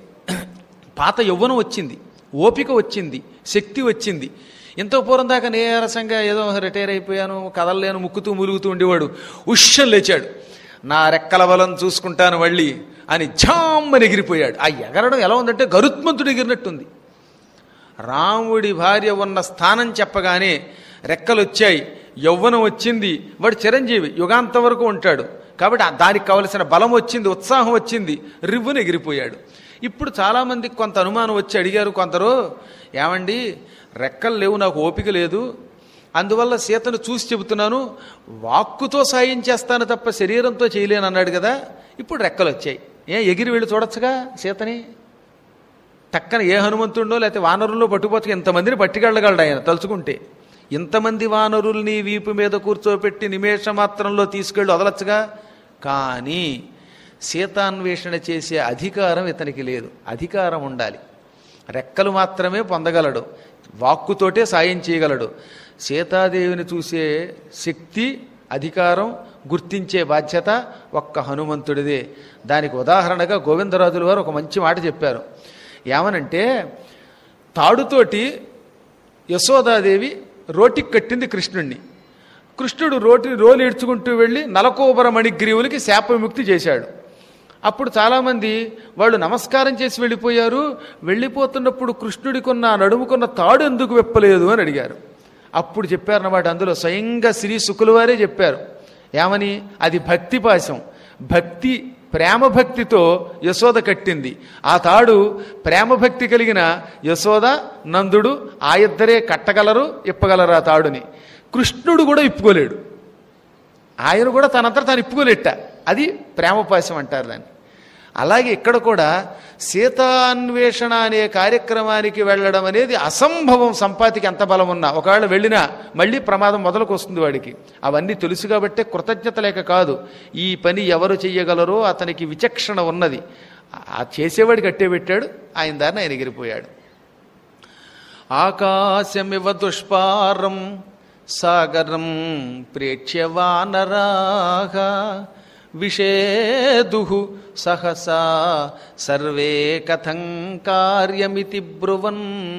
పాత యవ్వనం వచ్చింది ఓపిక వచ్చింది శక్తి వచ్చింది ఎంతో పూర్వం దాకా నీరసంగా ఏదో రిటైర్ అయిపోయాను కదలలేను ముక్కుతూ ములుగుతూ ఉండేవాడు ఉష్యం లేచాడు నా రెక్కల బలం చూసుకుంటాను మళ్ళీ అని ఝామ్మని ఎగిరిపోయాడు ఆ ఎగరడం ఎలా ఉందంటే గరుత్మంతుడు ఎగిరినట్టుంది రాముడి భార్య ఉన్న స్థానం చెప్పగానే రెక్కలు వచ్చాయి యవ్వనం వచ్చింది వాడు చిరంజీవి యుగాంతం వరకు ఉంటాడు కాబట్టి ఆ దానికి కావలసిన బలం వచ్చింది ఉత్సాహం వచ్చింది రివ్వును ఎగిరిపోయాడు ఇప్పుడు చాలామందికి కొంత అనుమానం వచ్చి అడిగారు కొందరు ఏమండి రెక్కలు లేవు నాకు ఓపిక లేదు అందువల్ల సీతను చూసి చెబుతున్నాను వాక్కుతో సాయం చేస్తాను తప్ప శరీరంతో చేయలేను అన్నాడు కదా ఇప్పుడు రెక్కలు వచ్చాయి ఏ ఎగిరి వెళ్ళి చూడొచ్చుగా సీతని టక్కన ఏ హనుమంతుడో లేకపోతే వానరుల్లో పట్టుకోవచ్చు ఇంతమందిని పట్టుకెళ్ళగలడు ఆయన తలుచుకుంటే ఇంతమంది వానరుల్ని వీపు మీద కూర్చోపెట్టి నిమేష మాత్రంలో తీసుకెళ్ళి వదలచ్చుగా కానీ సీతాన్వేషణ చేసే అధికారం ఇతనికి లేదు అధికారం ఉండాలి రెక్కలు మాత్రమే పొందగలడు వాక్కుతోటే సాయం చేయగలడు సీతాదేవిని చూసే శక్తి అధికారం గుర్తించే బాధ్యత ఒక్క హనుమంతుడిదే దానికి ఉదాహరణగా గోవిందరాజుల వారు ఒక మంచి మాట చెప్పారు ఏమనంటే తాడుతోటి యశోదాదేవి రోటికి కట్టింది కృష్ణుణ్ణి కృష్ణుడు రోటిని రోలు ఈడ్చుకుంటూ వెళ్ళి నలకోబర మణిగ్రీవులకి శాప విముక్తి చేశాడు అప్పుడు చాలామంది వాళ్ళు నమస్కారం చేసి వెళ్ళిపోయారు వెళ్ళిపోతున్నప్పుడు కృష్ణుడికున్న నడుముకున్న తాడు ఎందుకు విప్పలేదు అని అడిగారు అప్పుడు చెప్పారన్నమాట అందులో స్వయంగా శ్రీ శుకుల వారే చెప్పారు ఏమని అది భక్తి పాశం భక్తి ప్రేమ భక్తితో యశోద కట్టింది ఆ తాడు ప్రేమ భక్తి కలిగిన యశోద నందుడు ఆ ఇద్దరే కట్టగలరు ఇప్పగలరు ఆ తాడుని కృష్ణుడు కూడా ఇప్పుకోలేడు ఆయన కూడా తనంతా తాను ఇప్పుకోలేట అది ప్రేమపాశం అంటారు దాన్ని అలాగే ఇక్కడ కూడా సీతాన్వేషణ అనే కార్యక్రమానికి వెళ్ళడం అనేది అసంభవం సంపాతికి ఎంత బలం ఉన్నా ఒకవేళ వెళ్ళినా మళ్ళీ ప్రమాదం మొదలకు వస్తుంది వాడికి అవన్నీ తెలుసు కాబట్టే కృతజ్ఞత లేక కాదు ఈ పని ఎవరు చెయ్యగలరో అతనికి విచక్షణ ఉన్నది ఆ చేసేవాడికి అట్టే పెట్టాడు ఆయన దారిని ఆయన ఎగిరిపోయాడు ఆకాశమివ దుష్పారం సాగరం ప్రేక్ష్య వానరాహ విషేదు సహసా సర్వే కథం కార్యమితి బ్రువన్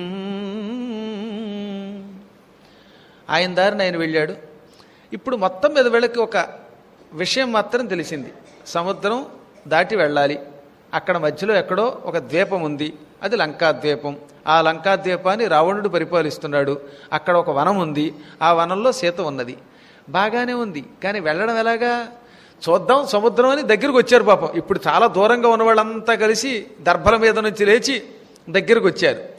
ఆయన దారిని ఆయన వెళ్ళాడు ఇప్పుడు మొత్తం మీద వీళ్ళకి ఒక విషయం మాత్రం తెలిసింది సముద్రం దాటి వెళ్ళాలి అక్కడ మధ్యలో ఎక్కడో ఒక ద్వీపం ఉంది అది లంకా ద్వీపం ఆ లంకా ద్వీపాన్ని రావణుడు పరిపాలిస్తున్నాడు అక్కడ ఒక వనం ఉంది ఆ వనంలో సీత ఉన్నది బాగానే ఉంది కానీ వెళ్ళడం ఎలాగా చూద్దాం సముద్రం అని దగ్గరకు వచ్చారు పాపం ఇప్పుడు చాలా దూరంగా ఉన్న వాళ్ళంతా కలిసి దర్భల మీద నుంచి లేచి దగ్గరకు వచ్చారు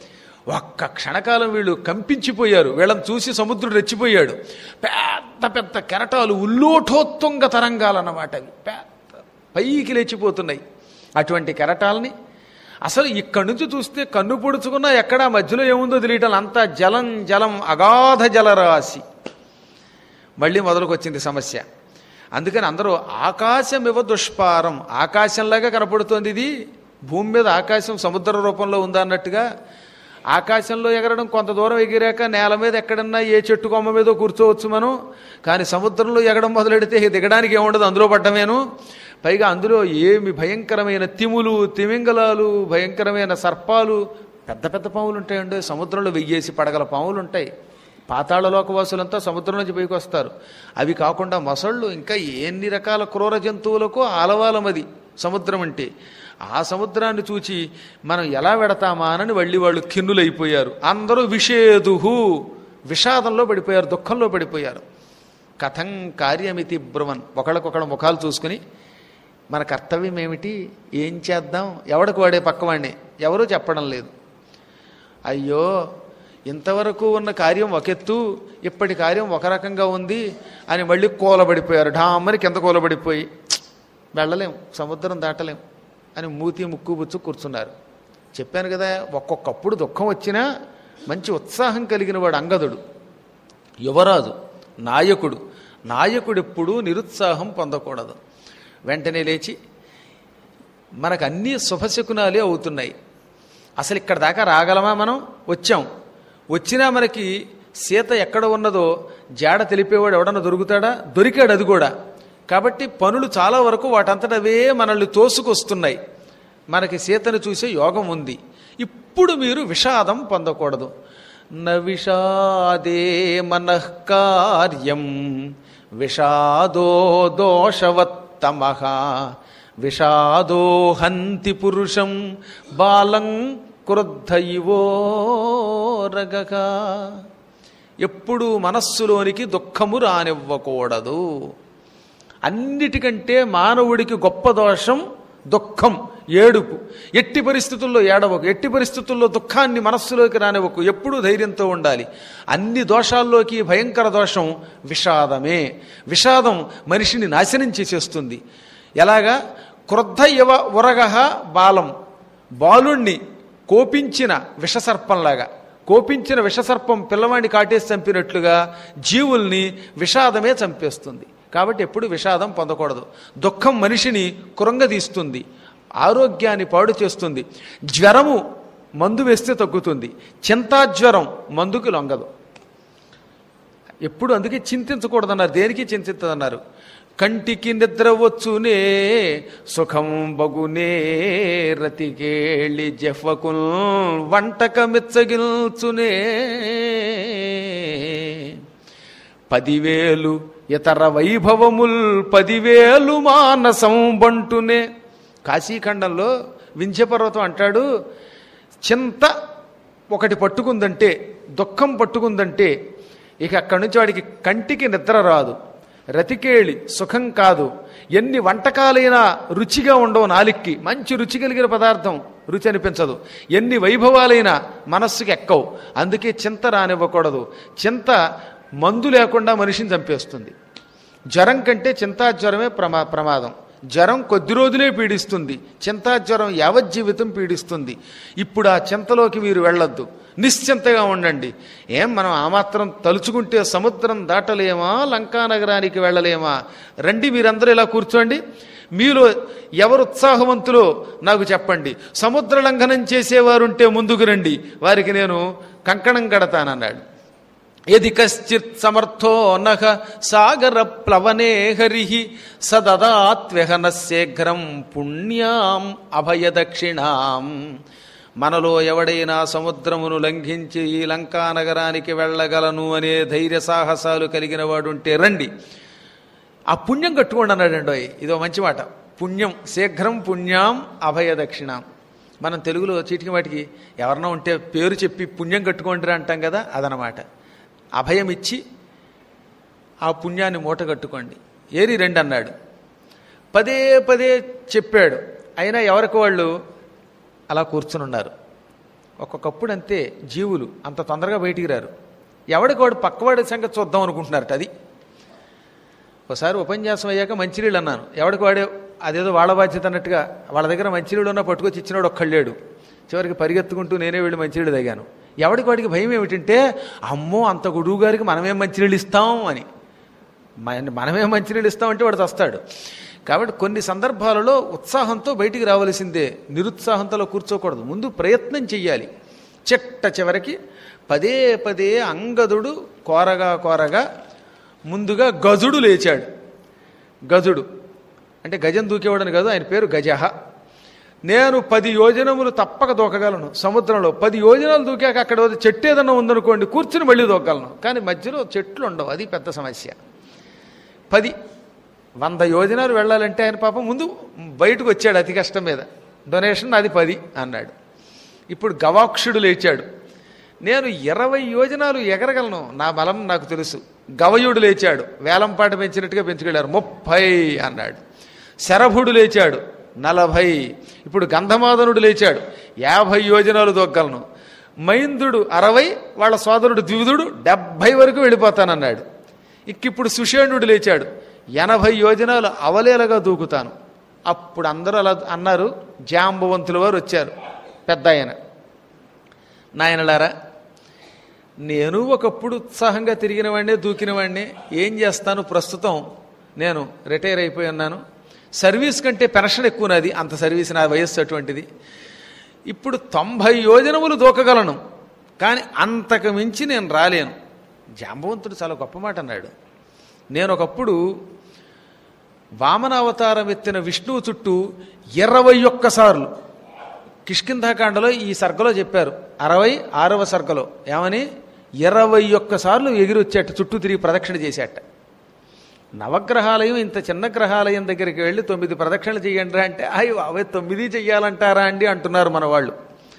ఒక్క క్షణకాలం వీళ్ళు కంపించిపోయారు వీళ్ళని చూసి సముద్రుడు రెచ్చిపోయాడు పెద్ద పెద్ద కెరటాలు ఉల్లోఠోత్తుంగ తరంగాలన్నమాట అవి పెద్ద పైకి లేచిపోతున్నాయి అటువంటి కెరటాలని అసలు ఇక్కడి నుంచి చూస్తే కన్ను పొడుచుకున్నా ఎక్కడా మధ్యలో ఏముందో తెలియటం అంతా జలం జలం అగాధ జలరాశి మళ్ళీ మొదలుకొచ్చింది సమస్య అందుకని అందరూ ఆకాశమివ దుష్పారం ఆకాశంలాగా కనపడుతోంది ఇది భూమి మీద ఆకాశం సముద్ర రూపంలో ఉందా అన్నట్టుగా ఆకాశంలో ఎగరడం కొంత దూరం ఎగిరాక నేల మీద ఎక్కడన్నా ఏ చెట్టు కొమ్మ మీదో కూర్చోవచ్చు మనం కానీ సముద్రంలో ఎగడం మొదలెడితే ఇక దిగడానికి ఏముండదు అందులో పడ్డమేను పైగా అందులో ఏమి భయంకరమైన తిములు తిమింగలాలు భయంకరమైన సర్పాలు పెద్ద పెద్ద పాములు ఉంటాయండి సముద్రంలో వెయ్యేసి పడగల పాములు ఉంటాయి పాతాళలోకవాసులంతా సముద్రం నుంచి పైకి వస్తారు అవి కాకుండా మొసళ్ళు ఇంకా ఎన్ని రకాల క్రూర జంతువులకు ఆలవాలమది సముద్రం అంటే ఆ సముద్రాన్ని చూచి మనం ఎలా వెడతామా అని వెళ్ళి వాళ్ళు కిన్నులైపోయారు అందరూ విషేదుహు విషాదంలో పడిపోయారు దుఃఖంలో పడిపోయారు కథం కార్యమితి బ్రువన్ ఒకళ్ళకొకళ్ళ ముఖాలు చూసుకుని మన కర్తవ్యం ఏమిటి ఏం చేద్దాం ఎవడికి వాడే పక్కవాడిని ఎవరూ చెప్పడం లేదు అయ్యో ఇంతవరకు ఉన్న కార్యం ఒకెత్తు ఇప్పటి కార్యం ఒక రకంగా ఉంది అని మళ్ళీ కూలబడిపోయారు ఢామ్మని కింద కూలబడిపోయి "ఛ్! వెళ్ళలేం సముద్రం దాటలేం అని మూతి ముక్కు బుచ్చు కూర్చున్నారు చెప్పాను కదా ఒక్కొక్కప్పుడు దుఃఖం వచ్చినా మంచి ఉత్సాహం కలిగిన వాడు అంగదుడు యువరాజు నాయకుడు నాయకుడు ఎప్పుడూ నిరుత్సాహం పొందకూడదు వెంటనే లేచి మనకు అన్నీ శుభశకునాలే అవుతున్నాయి అసలు ఇక్కడ దాకా రాగలమా మనం వచ్చాం వచ్చినా మనకి సీత ఎక్కడ ఉన్నదో జాడ తెలిపేవాడు ఎవడన్నా దొరుకుతాడా దొరికాడు అది కూడా కాబట్టి పనులు చాలా వరకు వాటంతటవే మనల్ని తోసుకొస్తున్నాయి మనకి సీతను చూసే యోగం ఉంది ఇప్పుడు మీరు విషాదం పొందకూడదు న విషాదే మనఃకార్యం విషాదో దోషవత్తమః విషాదో హంతి పురుషం బాలం క్రుద్ధ ఇవోరగక ఎప్పుడు మనస్సులోనికి దుఃఖము రానివ్వకూడదు అన్నిటికంటే మానవుడికి గొప్ప దోషం దుఃఖం ఏడుపు ఎట్టి పరిస్థితుల్లో ఏడవకు ఎట్టి పరిస్థితుల్లో దుఃఖాన్ని మనస్సులోకి రానివ్వకు ఎప్పుడూ ధైర్యంతో ఉండాలి అన్ని దోషాల్లోకి భయంకర దోషం విషాదమే విషాదం మనిషిని నాశనం చేసేస్తుంది ఎలాగా క్రుద్ధ ఇవ ఉరగహ బాలం బాలుణ్ణి కోపించిన విషసర్పంలాగా కోపించిన విషసర్పం పిల్లవాడిని కాటేసి చంపినట్లుగా జీవుల్ని విషాదమే చంపేస్తుంది కాబట్టి ఎప్పుడు విషాదం పొందకూడదు దుఃఖం మనిషిని కృంగదీస్తుంది ఆరోగ్యాన్ని పాడు చేస్తుంది జ్వరము మందు వేస్తే తగ్గుతుంది చింతాజ్వరం మందుకి లొంగదు ఎప్పుడు అందుకే చింతించకూడదన్నారు దేనికి చింతించదన్నారు కంటికి నిద్ర వచ్చునే సుఖం బగునే రతికేళి జఫకుల్ వంటకమిచ్చగిల్చునే పదివేలు ఇతర వైభవముల్ పదివేలు మానసం బంటునే కాశీఖండంలో వింధ్యపర్వతం అంటాడు చింత ఒకటి పట్టుకుందంటే దుఃఖం పట్టుకుందంటే ఇక అక్కడి నుంచి వాడికి కంటికి నిద్ర రాదు రతికేళి సుఖం కాదు ఎన్ని వంటకాలైనా రుచిగా ఉండవు నాలిక్కి మంచి రుచి కలిగిన పదార్థం రుచి అనిపించదు ఎన్ని వైభవాలైనా మనస్సుకి ఎక్కవు అందుకే చింత రానివ్వకూడదు చింత మందు లేకుండా మనిషిని చంపేస్తుంది జ్వరం కంటే చింతాజ్వరమే ప్రమా ప్రమాదం జ్వరం కొద్ది రోజులే పీడిస్తుంది చింతాజ్వరం యావజ్జీవితం పీడిస్తుంది ఇప్పుడు ఆ చింతలోకి మీరు వెళ్ళొద్దు నిశ్చింతగా ఉండండి ఏం మనం ఆ మాత్రం తలుచుకుంటే సముద్రం దాటలేమా లంకా నగరానికి వెళ్ళలేమా రండి మీరందరూ ఇలా కూర్చోండి మీలో ఎవరు ఉత్సాహవంతులో నాకు చెప్పండి సముద్ర లంఘనం చేసేవారుంటే ముందుకు రండి వారికి నేను కంకణం కడతానన్నాడు యది కశ్చిత్ సమర్థో నహ సాగర ప్లవనే హరి సదదాత్వ్యహన శీఘ్రం పుణ్యాం అభయదక్షిణాం మనలో ఎవడైనా సముద్రమును లంఘించి ఈ లంకా నగరానికి వెళ్ళగలను అనే ధైర్య సాహసాలు కలిగిన వాడుంటే రండి ఆ పుణ్యం కట్టుకోండి అన్నాడండి ఇదో మంచి మాట పుణ్యం శీఘ్రం పుణ్యాం అభయ దక్షిణాం మనం తెలుగులో చీటికి వాటికి ఎవరన్నా ఉంటే పేరు చెప్పి పుణ్యం కట్టుకోండిరా అంటాం కదా అదనమాట అభయం ఇచ్చి ఆ పుణ్యాన్ని మూట కట్టుకోండి ఏరి రెండు అన్నాడు పదే పదే చెప్పాడు అయినా ఎవరికి వాళ్ళు అలా కూర్చుని ఉన్నారు ఒక్కొక్కప్పుడు అంతే జీవులు అంత తొందరగా బయటికి రారు ఎవడికి వాడు పక్కవాడి సంగతి చూద్దాం అనుకుంటున్నారట అది ఒకసారి ఉపన్యాసం అయ్యాక మంచినీళ్ళు అన్నాను ఎవడికి వాడే అదేదో వాళ్ళ బాధ్యత అన్నట్టుగా వాళ్ళ దగ్గర మంచినీళ్ళు ఉన్నా పట్టుకొచ్చి ఇచ్చినాడు ఒక్కళ్ళేడు చివరికి పరిగెత్తుకుంటూ నేనే వెళ్ళి మంచినీళ్ళు తాగాను ఎవడికి వాడికి భయం ఏమిటంటే అమ్మో అంత గురువు గారికి మనమేం మంచినీళ్ళు ఇస్తాం అని మన- మనమే మంచినీళ్ళు ఇస్తామంటే వాడు వస్తాడు కాబట్టి కొన్ని సందర్భాలలో ఉత్సాహంతో బయటికి రావలసిందే నిరుత్సాహంతో కూర్చోకూడదు ముందు ప్రయత్నం చెయ్యాలి చిట్ట చివరికి పదే పదే అంగదుడు కోరగా కోరగా ముందుగా గజుడు లేచాడు గజుడు అంటే గజం దూకేవాడని కాదు ఆయన పేరు గజహ నేను పది యోజనములు తప్పక దూకగలను సముద్రంలో పది యోజనాలు దూకాక అక్కడ ఒక చెట్టు ఏదన్నా ఉందనుకోండి కూర్చుని మళ్ళీ దూకగలను కానీ మధ్యలో చెట్లు ఉండవు అది పెద్ద సమస్య పది వంద యోజనాలు వెళ్ళాలంటే ఆయన పాపం ముందు బయటకు వచ్చాడు అతి కష్టం మీద డొనేషన్ అది పది అన్నాడు ఇప్పుడు గవాక్షుడు లేచాడు నేను ఇరవై యోజనాలు ఎగరగలను నా బలం నాకు తెలుసు గవయుడు లేచాడు వేలంపాట పెంచినట్టుగా పెంచుకెళ్ళారు ముప్పై అన్నాడు శరభుడు లేచాడు నలభై ఇప్పుడు గంధమాదనుడు లేచాడు యాభై యోజనాలు దొగ్గలను మైందుడు అరవై వాళ్ళ సోదరుడు ద్విధుడు డెబ్భై వరకు వెళ్ళిపోతానన్నాడు ఇక్కిప్పుడు సుషేణుడు లేచాడు ఎనభై యోజనాలు అవలేలగా దూకుతాను అప్పుడు అందరూ అలా అన్నారు జాంబవంతుల వారు వచ్చారు పెద్ద ఆయన నాయనలారా నేను ఒకప్పుడు ఉత్సాహంగా తిరిగిన వాడినే దూకిన వాడినే ఏం చేస్తాను ప్రస్తుతం నేను రిటైర్ అయిపోయి ఉన్నాను సర్వీస్ కంటే పెన్షన్ ఎక్కువ నాది అంత సర్వీస్ నా వయస్సు అటువంటిది ఇప్పుడు తొంభై యోజనములు దూకగలను కానీ అంతకు మించి నేను రాలేను జాంబవంతుడు చాలా గొప్ప మాట అన్నాడు నేను ఒకప్పుడు వామనావతారం ఎత్తిన విష్ణువు చుట్టూ ఇరవై ఒక్కసార్లు కిష్కింధాకాండలో ఈ సర్గలో చెప్పారు అరవై ఆరవ సర్గలో ఏమని ఇరవై ఒక్కసార్లు ఎగిరి వచ్చేట చుట్టూ తిరిగి ప్రదక్షిణ చేసేట నవగ్రహాలయం ఇంత చిన్న గ్రహాలయం దగ్గరికి వెళ్ళి తొమ్మిది ప్రదక్షిణలు చేయండి అంటే అయ్యో అవే తొమ్మిది చెయ్యాలంటారా అండి అంటున్నారు మన వాళ్ళు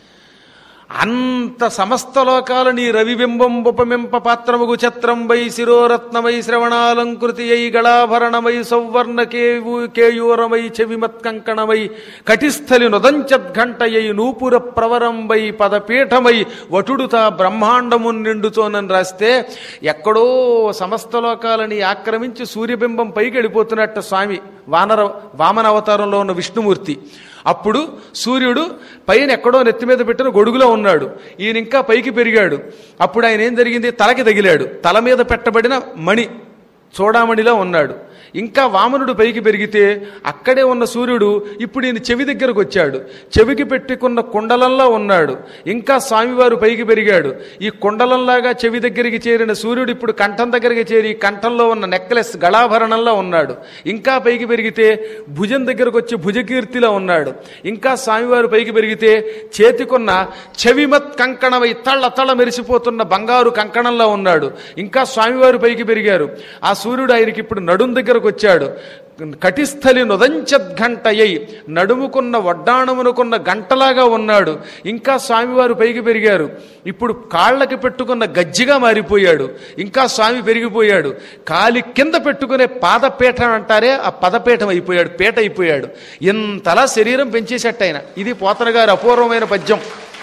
అంత సమస్త లోకాలు నీ రవిబింబం ఉపమింప పాత్రముగు ఛత్రంబై శిరోరత్నమై శ్రవణాలంకృతి అయి గళాభరణమై సౌవర్ణ కేవు కేయూరమై చెవిమత్కంకణమై కటిస్థలి నుదంచద్ఘంటయై నూపుర ప్రవరంబై పదపీఠమై వటుడుతా బ్రహ్మాండమున్ నిండుతోనని రాస్తే ఎక్కడో సమస్త లోకాలని ఆక్రమించి సూర్యబింబం పైకి వెళ్ళిపోతున్నట్ట స్వామి వానర వామన అవతారంలో ఉన్న విష్ణుమూర్తి అప్పుడు సూర్యుడు పైన ఎక్కడో నెత్తి మీద పెట్టిన గొడుగులో ఉన్నాడు ఈయన ఇంకా పైకి పెరిగాడు అప్పుడు ఆయన ఏం జరిగింది తలకి తగిలాడు తల మీద పెట్టబడిన మణి చూడామణిలో ఉన్నాడు ఇంకా వామనుడు పైకి పెరిగితే అక్కడే ఉన్న సూర్యుడు ఇప్పుడు ఈయన చెవి దగ్గరకు వచ్చాడు చెవికి పెట్టుకున్న కుండలంలా ఉన్నాడు ఇంకా స్వామివారు పైకి పెరిగాడు ఈ కుండలంలాగా చెవి దగ్గరికి చేరిన సూర్యుడు ఇప్పుడు కంఠం దగ్గరికి చేరి కంఠంలో ఉన్న నెక్లెస్ గళాభరణంలో ఉన్నాడు ఇంకా పైకి పెరిగితే భుజం దగ్గరకు వచ్చి భుజకీర్తిలో ఉన్నాడు ఇంకా స్వామివారు పైకి పెరిగితే చేతికున్న చెవిమత్ కంకణమై తళ్ళ తళ్ళ మెరిసిపోతున్న బంగారు కంకణంలో ఉన్నాడు ఇంకా స్వామివారు పైకి పెరిగారు ఆ సూర్యుడు ఆయనకి ఇప్పుడు నడుం దగ్గరకు వచ్చాడు కటిస్థలి నుదంచద్ఘంటయ్యి నడుముకున్న వడ్డాణమునుకున్న గంటలాగా ఉన్నాడు ఇంకా స్వామివారు పైకి పెరిగారు ఇప్పుడు కాళ్ళకి పెట్టుకున్న గజ్జిగా మారిపోయాడు ఇంకా స్వామి పెరిగిపోయాడు కాలి కింద పెట్టుకునే పాదపీఠం అంటారే ఆ పదపీఠం అయిపోయాడు పీట అయిపోయాడు ఇంతలా శరీరం పెంచేసేట ఆయన ఇది పోతన గారి అపూర్వమైన పద్యం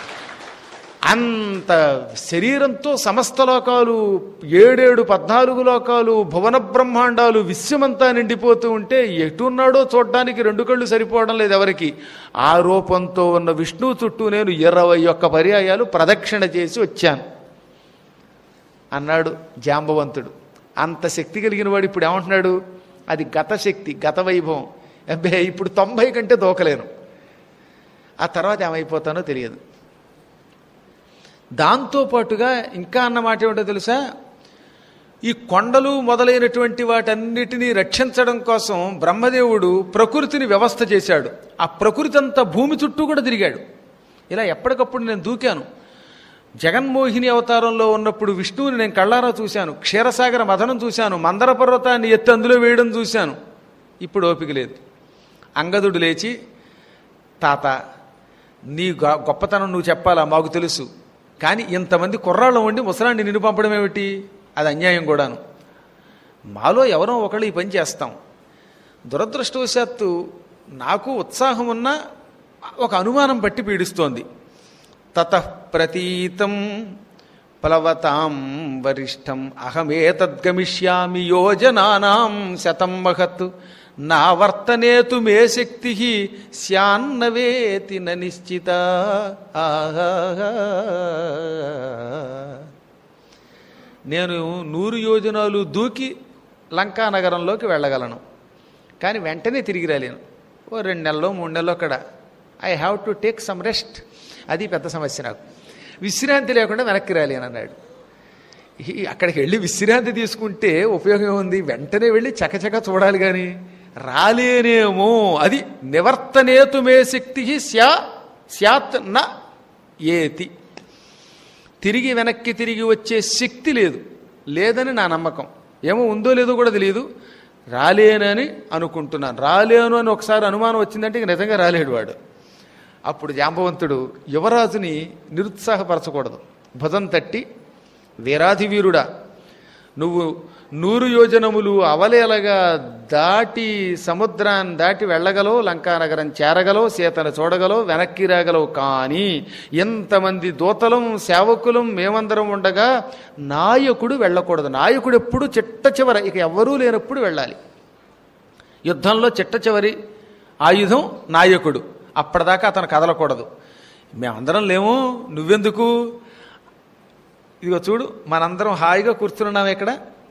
అంత శరీరంతో సమస్త లోకాలు ఏడేడు పద్నాలుగు లోకాలు భువన బ్రహ్మాండాలు విశ్వమంతా నిండిపోతూ ఉంటే ఎటున్నాడో చూడడానికి రెండు కళ్ళు సరిపోవడం లేదు ఎవరికి ఆ రూపంతో ఉన్న విష్ణువు చుట్టూ నేను ఇరవై ఒక్క పర్యాయాలు ప్రదక్షిణ చేసి వచ్చాను అన్నాడు జాంబవంతుడు అంత శక్తి కలిగిన వాడు ఇప్పుడు ఏమంటున్నాడు అది గత శక్తి గత వైభవం అబ్బే ఇప్పుడు తొంభై కంటే దూకలేను ఆ తర్వాత ఏమైపోతానో తెలియదు దాంతోపాటుగా ఇంకా అన్న మాట ఏమిటో తెలుసా ఈ కొండలు మొదలైనటువంటి వాటన్నిటినీ రక్షించడం కోసం బ్రహ్మదేవుడు ప్రకృతిని వ్యవస్థ చేశాడు ఆ ప్రకృతి అంతా భూమి చుట్టూ కూడా తిరిగాడు ఇలా ఎప్పటికప్పుడు నేను దూకాను జగన్మోహిని అవతారంలో ఉన్నప్పుడు విష్ణువుని నేను కళ్ళారా చూశాను క్షీరసాగర మథనం చూశాను మందర పర్వతాన్ని ఎత్తి అందులో వేయడం చూశాను ఇప్పుడు ఓపిక లేదు అంగదుడు లేచి తాత నీ గొ- గొప్పతనం నువ్వు చెప్పాలా మాకు తెలుసు కానీ ఇంతమంది కుర్రాళ్ళం ఉండి ముసలాన్ని నిన్ను పంపడం ఏమిటి అది అన్యాయం కూడాను మాలో ఎవరో ఒకళ్ళు ఈ పని చేస్తాం దురదృష్టవశాత్తు నాకు ఉత్సాహం ఉన్న ఒక అనుమానం పట్టి పీడిస్తోంది తతః ప్రతీతం ప్లవతాం వరిష్టం అహమేతద్గమిష్యామి యోజనానాం శతం మహత్ నా వర్తనేతు మే శక్తి స్యాన్నవేతి న నిశ్చిత నేను నూరు యోజనాలు దూకి లంకా నగరంలోకి వెళ్ళగలను కానీ వెంటనే తిరిగి రాలేను ఓ రెండు నెలలో మూడు నెలలు అక్కడ I have to take some rest అది పెద్ద సమస్య నాకు విశ్రాంతి లేకుండా వెనక్కి రాలేను అన్నాడు ఈ అక్కడికి వెళ్ళి విశ్రాంతి తీసుకుంటే ఉపయోగం ఏముంది వెంటనే వెళ్ళి చకచక చూడాలి కానీ రాలేనేమో అది నివర్తనేతు మే శక్తి స్యా స్యాత్ న ఏతి తిరిగి వెనక్కి తిరిగి వచ్చే శక్తి లేదు లేదని నా నమ్మకం ఏమో ఉందో లేదో కూడా తెలియదు రాలేనని అనుకుంటున్నాను రాలేను అని ఒకసారి అనుమానం వచ్చిందంటే ఇక నిజంగా రాలేడు వాడు అప్పుడు జాంబవంతుడు యువరాజుని నిరుత్సాహపరచకూడదు భుజం తట్టి వీరాధి వీరుడా నువ్వు నూరు యోజనములు అవలేలగా దాటి సముద్రాన్ని దాటి వెళ్ళగలవు లంకానగరం చేరగలవు సీతను చూడగలవు వెనక్కి రాగలవు కానీ ఎంతమంది దూతలం సేవకులం మేమందరం ఉండగా నాయకుడు వెళ్ళకూడదు నాయకుడు ఎప్పుడు చిట్ట చివర ఇక ఎవ్వరూ లేనప్పుడు వెళ్ళాలి యుద్ధంలో చిట్ట చివరి ఆయుధం నాయకుడు అప్పటిదాకా అతను కదలకూడదు మేమందరం లేము నువ్వెందుకు ఇదిగో చూడు మనందరం హాయిగా కూర్చున్నాం ఇక్కడ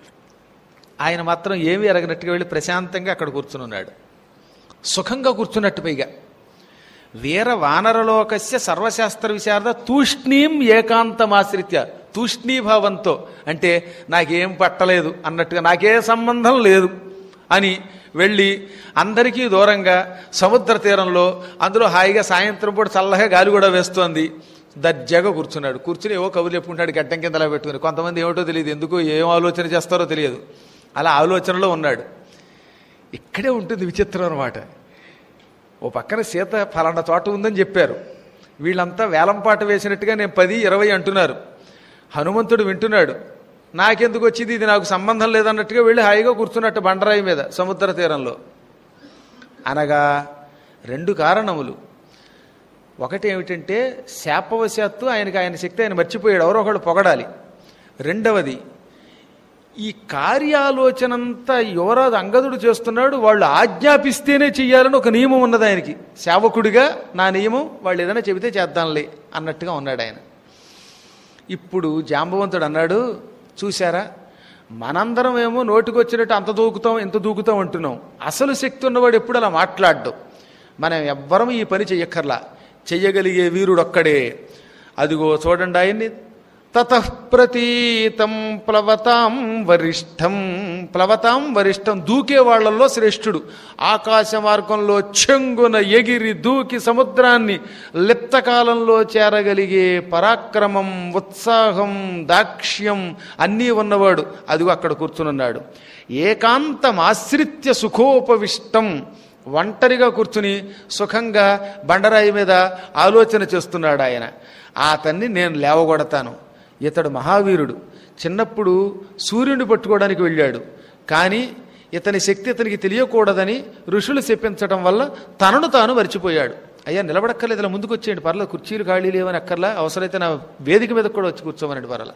ఆయన మాత్రం ఏమీ ఎరగనట్టుగా వెళ్ళి ప్రశాంతంగా అక్కడ కూర్చునున్నాడు సుఖంగా కూర్చున్నట్టు పైగా వీర వానరలోకస్య సర్వశాస్త్ర విశారద తూష్ణీం ఏకాంతమాశ్రిత్య తూష్ణీభావంతో అంటే నాకేం పట్టలేదు అన్నట్టుగా నాకే సంబంధం లేదు అని వెళ్ళి అందరికీ దూరంగా సముద్ర తీరంలో అందులో హాయిగా సాయంత్రం పూట చల్లగా గాలి కూడా వేస్తోంది దర్జాగా కూర్చున్నాడు కూర్చుని ఏవో కబుర్లు చెప్పుకుంటాడు గడ్డం కింద అలా పెట్టుకుని కొంతమంది ఏమిటో తెలియదు ఎందుకు ఏం ఆలోచన చేస్తారో తెలియదు అలా ఆలోచనలో ఉన్నాడు ఇక్కడే ఉంటుంది విచిత్రం అనమాట ఓ పక్కన సీత ఫలానా చోట ఉందని చెప్పారు వీళ్ళంతా వేలంపాట వేసినట్టుగా నేను పది ఇరవై అంటున్నారు హనుమంతుడు వింటున్నాడు నాకెందుకు వచ్చింది ఇది నాకు సంబంధం లేదన్నట్టుగా వెళ్ళి హాయిగా కూర్చున్నట్టు బండరాయి మీద సముద్ర తీరంలో అనగా రెండు కారణములు ఒకటి ఏమిటంటే శాపవశాత్తు ఆయనకి ఆయన శక్తి ఆయన మర్చిపోయాడు ఎవరో ఒకళ్ళు పొగడాలి రెండవది ఈ కార్యాలోచనంతా యువరాజు అంగదుడు చేస్తున్నాడు వాళ్ళు ఆజ్ఞాపిస్తేనే చెయ్యాలని ఒక నియమం ఉన్నది ఆయనకి సేవకుడిగా నా నియమం వాళ్ళు ఏదైనా చెబితే చేద్దాంలే అన్నట్టుగా ఉన్నాడు ఆయన ఇప్పుడు జాంబవంతుడు అన్నాడు చూశారా మనందరం ఏమో నోటికొచ్చినట్టు అంత దూకుతాం ఇంత దూకుతాం అంటున్నాం అసలు శక్తి ఉన్నవాడు ఎప్పుడు అలా మాట్లాడ్డు మనం ఎవ్వరం ఈ పని చెయ్యక్కర్లా చెయ్యగలిగే వీరుడొక్కడే అదిగో చూడండి ఆయన్ని తతఃప్రతీతం ప్లవతాం వరిష్టం ప్లవతాం వరిష్టం దూకే వాళ్ళల్లో శ్రేష్ఠుడు ఆకాశ మార్గంలో చెంగున ఎగిరి దూకి సముద్రాన్ని లిప్తకాలంలో చేరగలిగే పరాక్రమం ఉత్సాహం దాక్ష్యం అన్నీ ఉన్నవాడు అదిగో అక్కడ కూర్చునున్నాడు ఏకాంతం ఆశ్రిత్య సుఖోపవిష్టం ఒంటరిగా కూర్చుని సుఖంగా బండరాయి మీద ఆలోచన చేస్తున్నాడు ఆయన అతన్ని నేను లేవగొడతాను ఇతడు మహావీరుడు చిన్నప్పుడు సూర్యుని పట్టుకోవడానికి వెళ్ళాడు కానీ ఇతని శక్తి ఇతనికి తెలియకూడదని ఋషులు చెప్పించడం వల్ల తనను తాను మర్చిపోయాడు అయ్యా నిలబడక్కర్లేదు ఇలా ముందుకు వచ్చేయండి పర్లేదు కుర్చీలు ఖాళీ లేవని అక్కర్లా అవసరమైతే నా వేదిక మీద కూడా వచ్చి కూర్చోమనండి పర్వాల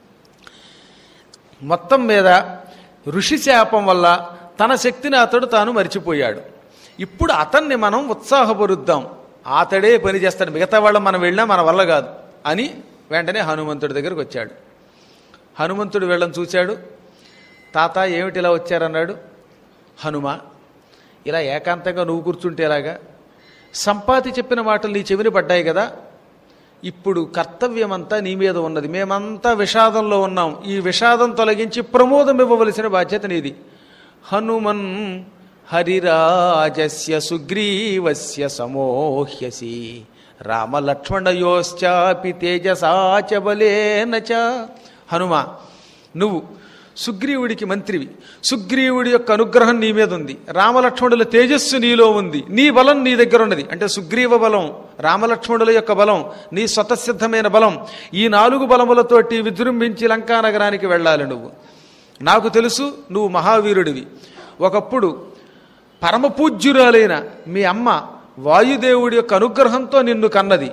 మొత్తం మీద ఋషి శాపం వల్ల తన శక్తిని అతడు తాను మర్చిపోయాడు ఇప్పుడు అతన్ని మనం ఉత్సాహపరుద్దాం అతడే పని చేస్తాడు మిగతా వాళ్ళం మనం వెళ్ళినా మన వల్ల కాదు అని వెంటనే హనుమంతుడి దగ్గరకు వచ్చాడు హనుమంతుడు వెళ్ళని చూశాడు తాత ఏమిటి ఇలా వచ్చారన్నాడు హనుమ ఇలా ఏకాంతంగా నువ్వు కూర్చుంటే ఎలాగా సంపాతి చెప్పిన మాటలు నీ చెవిని పడ్డాయి కదా ఇప్పుడు కర్తవ్యమంతా నీ మీద ఉన్నది మేమంతా విషాదంలో ఉన్నాం ఈ విషాదం తొలగించి ప్రమోదం ఇవ్వవలసిన బాధ్యత నీది హనుమన్ హరిరాజస్య సుగ్రీవస్య సమోహ్యసి రామలక్ష్మణయోశ్చాపి తేజసాచ బలేన చ హనుమ నువ్వు సుగ్రీవుడికి మంత్రివి సుగ్రీవుడి యొక్క అనుగ్రహం నీ మీద ఉంది రామలక్ష్మణుల తేజస్సు నీలో ఉంది నీ బలం నీ దగ్గర ఉన్నది అంటే సుగ్రీవ బలం రామలక్ష్మణుల యొక్క బలం నీ స్వతసిద్ధమైన బలం ఈ నాలుగు బలములతోటి విజృంభించి లంకా నగరానికి వెళ్ళాలి నువ్వు నాకు తెలుసు నువ్వు మహావీరుడివి ఒకప్పుడు పరమపూజ్యురాలైన మీ అమ్మ వాయుదేవుడి యొక్క అనుగ్రహంతో నిన్ను కన్నది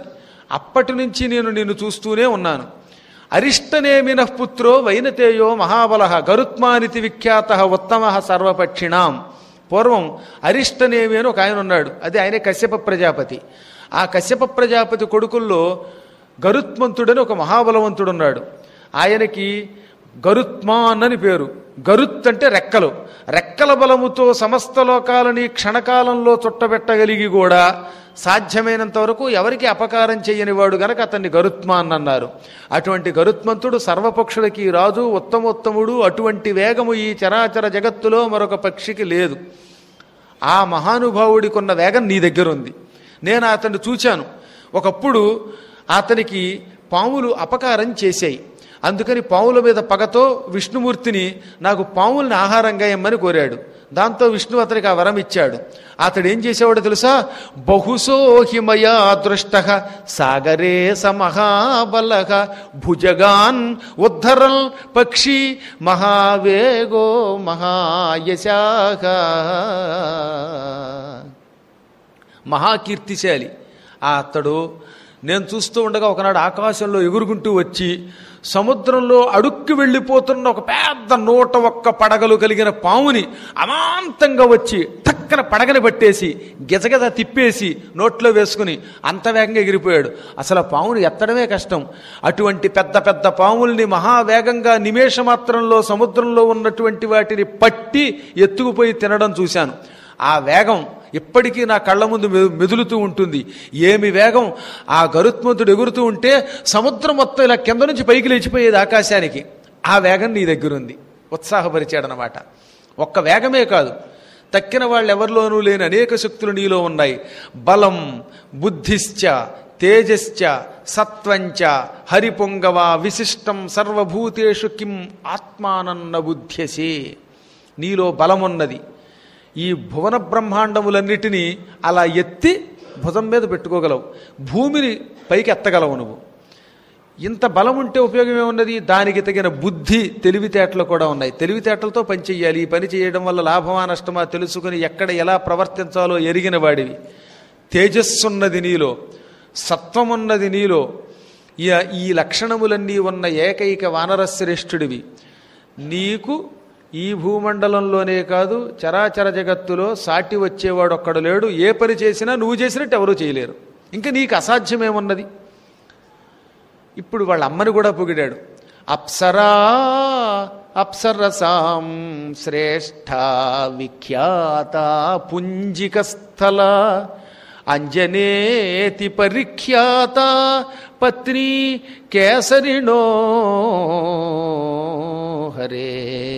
అప్పటి నుంచి నేను నిన్ను చూస్తూనే ఉన్నాను అరిష్టనేమిన పుత్రో వైనతేయో మహాబల గరుత్మానితి విఖ్యాత ఉత్తమ సర్వపక్షిణాం పూర్వం అరిష్టనేమి అని ఒక ఆయన ఉన్నాడు అది ఆయనే కశ్యప ప్రజాపతి ఆ కశ్యప ప్రజాపతి కొడుకుల్లో గరుత్మంతుడని ఒక మహాబలవంతుడు ఉన్నాడు ఆయనకి గరుత్మాన్ అని పేరు గరుత్ అంటే రెక్కలు రెక్కల బలముతో సమస్త లోకాలని క్షణకాలంలో చుట్టబెట్టగలిగి కూడా సాధ్యమైనంత వరకు ఎవరికి అపకారం చేయని వాడు గనక అతన్ని గరుత్మాన్ అన్నారు అటువంటి గరుత్మంతుడు సర్వపక్షులకి రాజు ఉత్తమోత్తముడు అటువంటి వేగము ఈ చరాచర జగత్తులో మరొక పక్షికి లేదు ఆ మహానుభావుడికి ఉన్న వేగం నీ దగ్గర ఉంది నేను అతన్ని చూశాను ఒకప్పుడు అతనికి పాములు అపకారం చేశాయి అందుకని పాముల మీద పగతో విష్ణుమూర్తిని నాకు పాముల్ని ఆహారంగా ఇమ్మని కోరాడు దాంతో విష్ణు అతనికి ఆ వరం ఇచ్చాడు అతడు ఏం చేసేవాడో తెలుసా బహుశో హిమయా దృష్ట సాగరే సమహాబల భుజగాన్ ఉద్ధరల్ పక్షి మహావేగో మహాయశాఖ మహాకీర్తిశాలి ఆ అతడు నేను చూస్తూ ఉండగా ఒకనాడు ఆకాశంలో ఎగురుకుంటూ వచ్చి సముద్రంలో అడుక్కి వెళ్ళిపోతున్న ఒక పెద్ద నూట ఒక్క పడగలు కలిగిన పాముని అమాంతంగా వచ్చి టక్కన పడగని పట్టేసి గిజగజ తిప్పేసి నోట్లో వేసుకుని అంత వేగంగా ఎగిరిపోయాడు అసలు ఆ పాముని ఎత్తడమే కష్టం అటువంటి పెద్ద పెద్ద పాముల్ని మహావేగంగా నిమేషమాత్రంలో సముద్రంలో ఉన్నటువంటి వాటిని పట్టి ఎత్తుకుపోయి తినడం చూశాను ఆ వేగం ఇప్పటికీ నా కళ్ళ ముందు మె- మెదులుతూ ఉంటుంది ఏమి వేగం ఆ గరుత్మంతుడు ఎగురుతూ ఉంటే సముద్రం మొత్తం ఇలా కింద నుంచి పైకి లేచిపోయేది ఆకాశానికి ఆ వేగం నీ దగ్గర ఉంది ఉత్సాహపరిచాడనమాట ఒక్క వేగమే కాదు తక్కిన వాళ్ళు ఎవరిలోనూ లేని అనేక శక్తులు నీలో ఉన్నాయి బలం బుద్ధిశ్చ తేజశ్చ సత్వంచ హరిపొంగవ విశిష్టం సర్వభూతేషు కిం ఆత్మానన్న బుద్ధ్యసే నీలో బలమున్నది ఈ భువన బ్రహ్మాండములన్నిటినీ అలా ఎత్తి భుజం మీద పెట్టుకోగలవు భూమిని పైకి ఎత్తగలవు నువ్వు ఇంత బలం ఉంటే ఉపయోగం ఏమున్నది దానికి తగిన బుద్ధి తెలివితేటలు కూడా ఉన్నాయి తెలివితేటలతో పని చెయ్యాలి ఈ పని చేయడం వల్ల లాభమా నష్టమా తెలుసుకుని ఎక్కడ ఎలా ప్రవర్తించాలో ఎరిగిన వాడివి తేజస్సున్నది నీలో సత్వమున్నది నీలో ఈ ఈ లక్షణములన్నీ ఉన్న ఏకైక వానరశ్రేష్ఠుడివి నీకు ఈ భూమండలంలోనే కాదు చరాచర జగత్తులో సాటి వచ్చేవాడు ఒక్కడు లేడు ఏ పని చేసినా నువ్వు చేసినట్టు ఎవరూ చేయలేరు ఇంకా నీకు అసాధ్యమేమున్నది ఇప్పుడు వాళ్ళ అమ్మని కూడా పొగిడాడు అప్సరా అప్సరసాం శ్రేష్ఠ విఖ్యాత పుంజికస్థల అంజనేతి పరిఖ్యాత పత్ని కేసరిణో హరే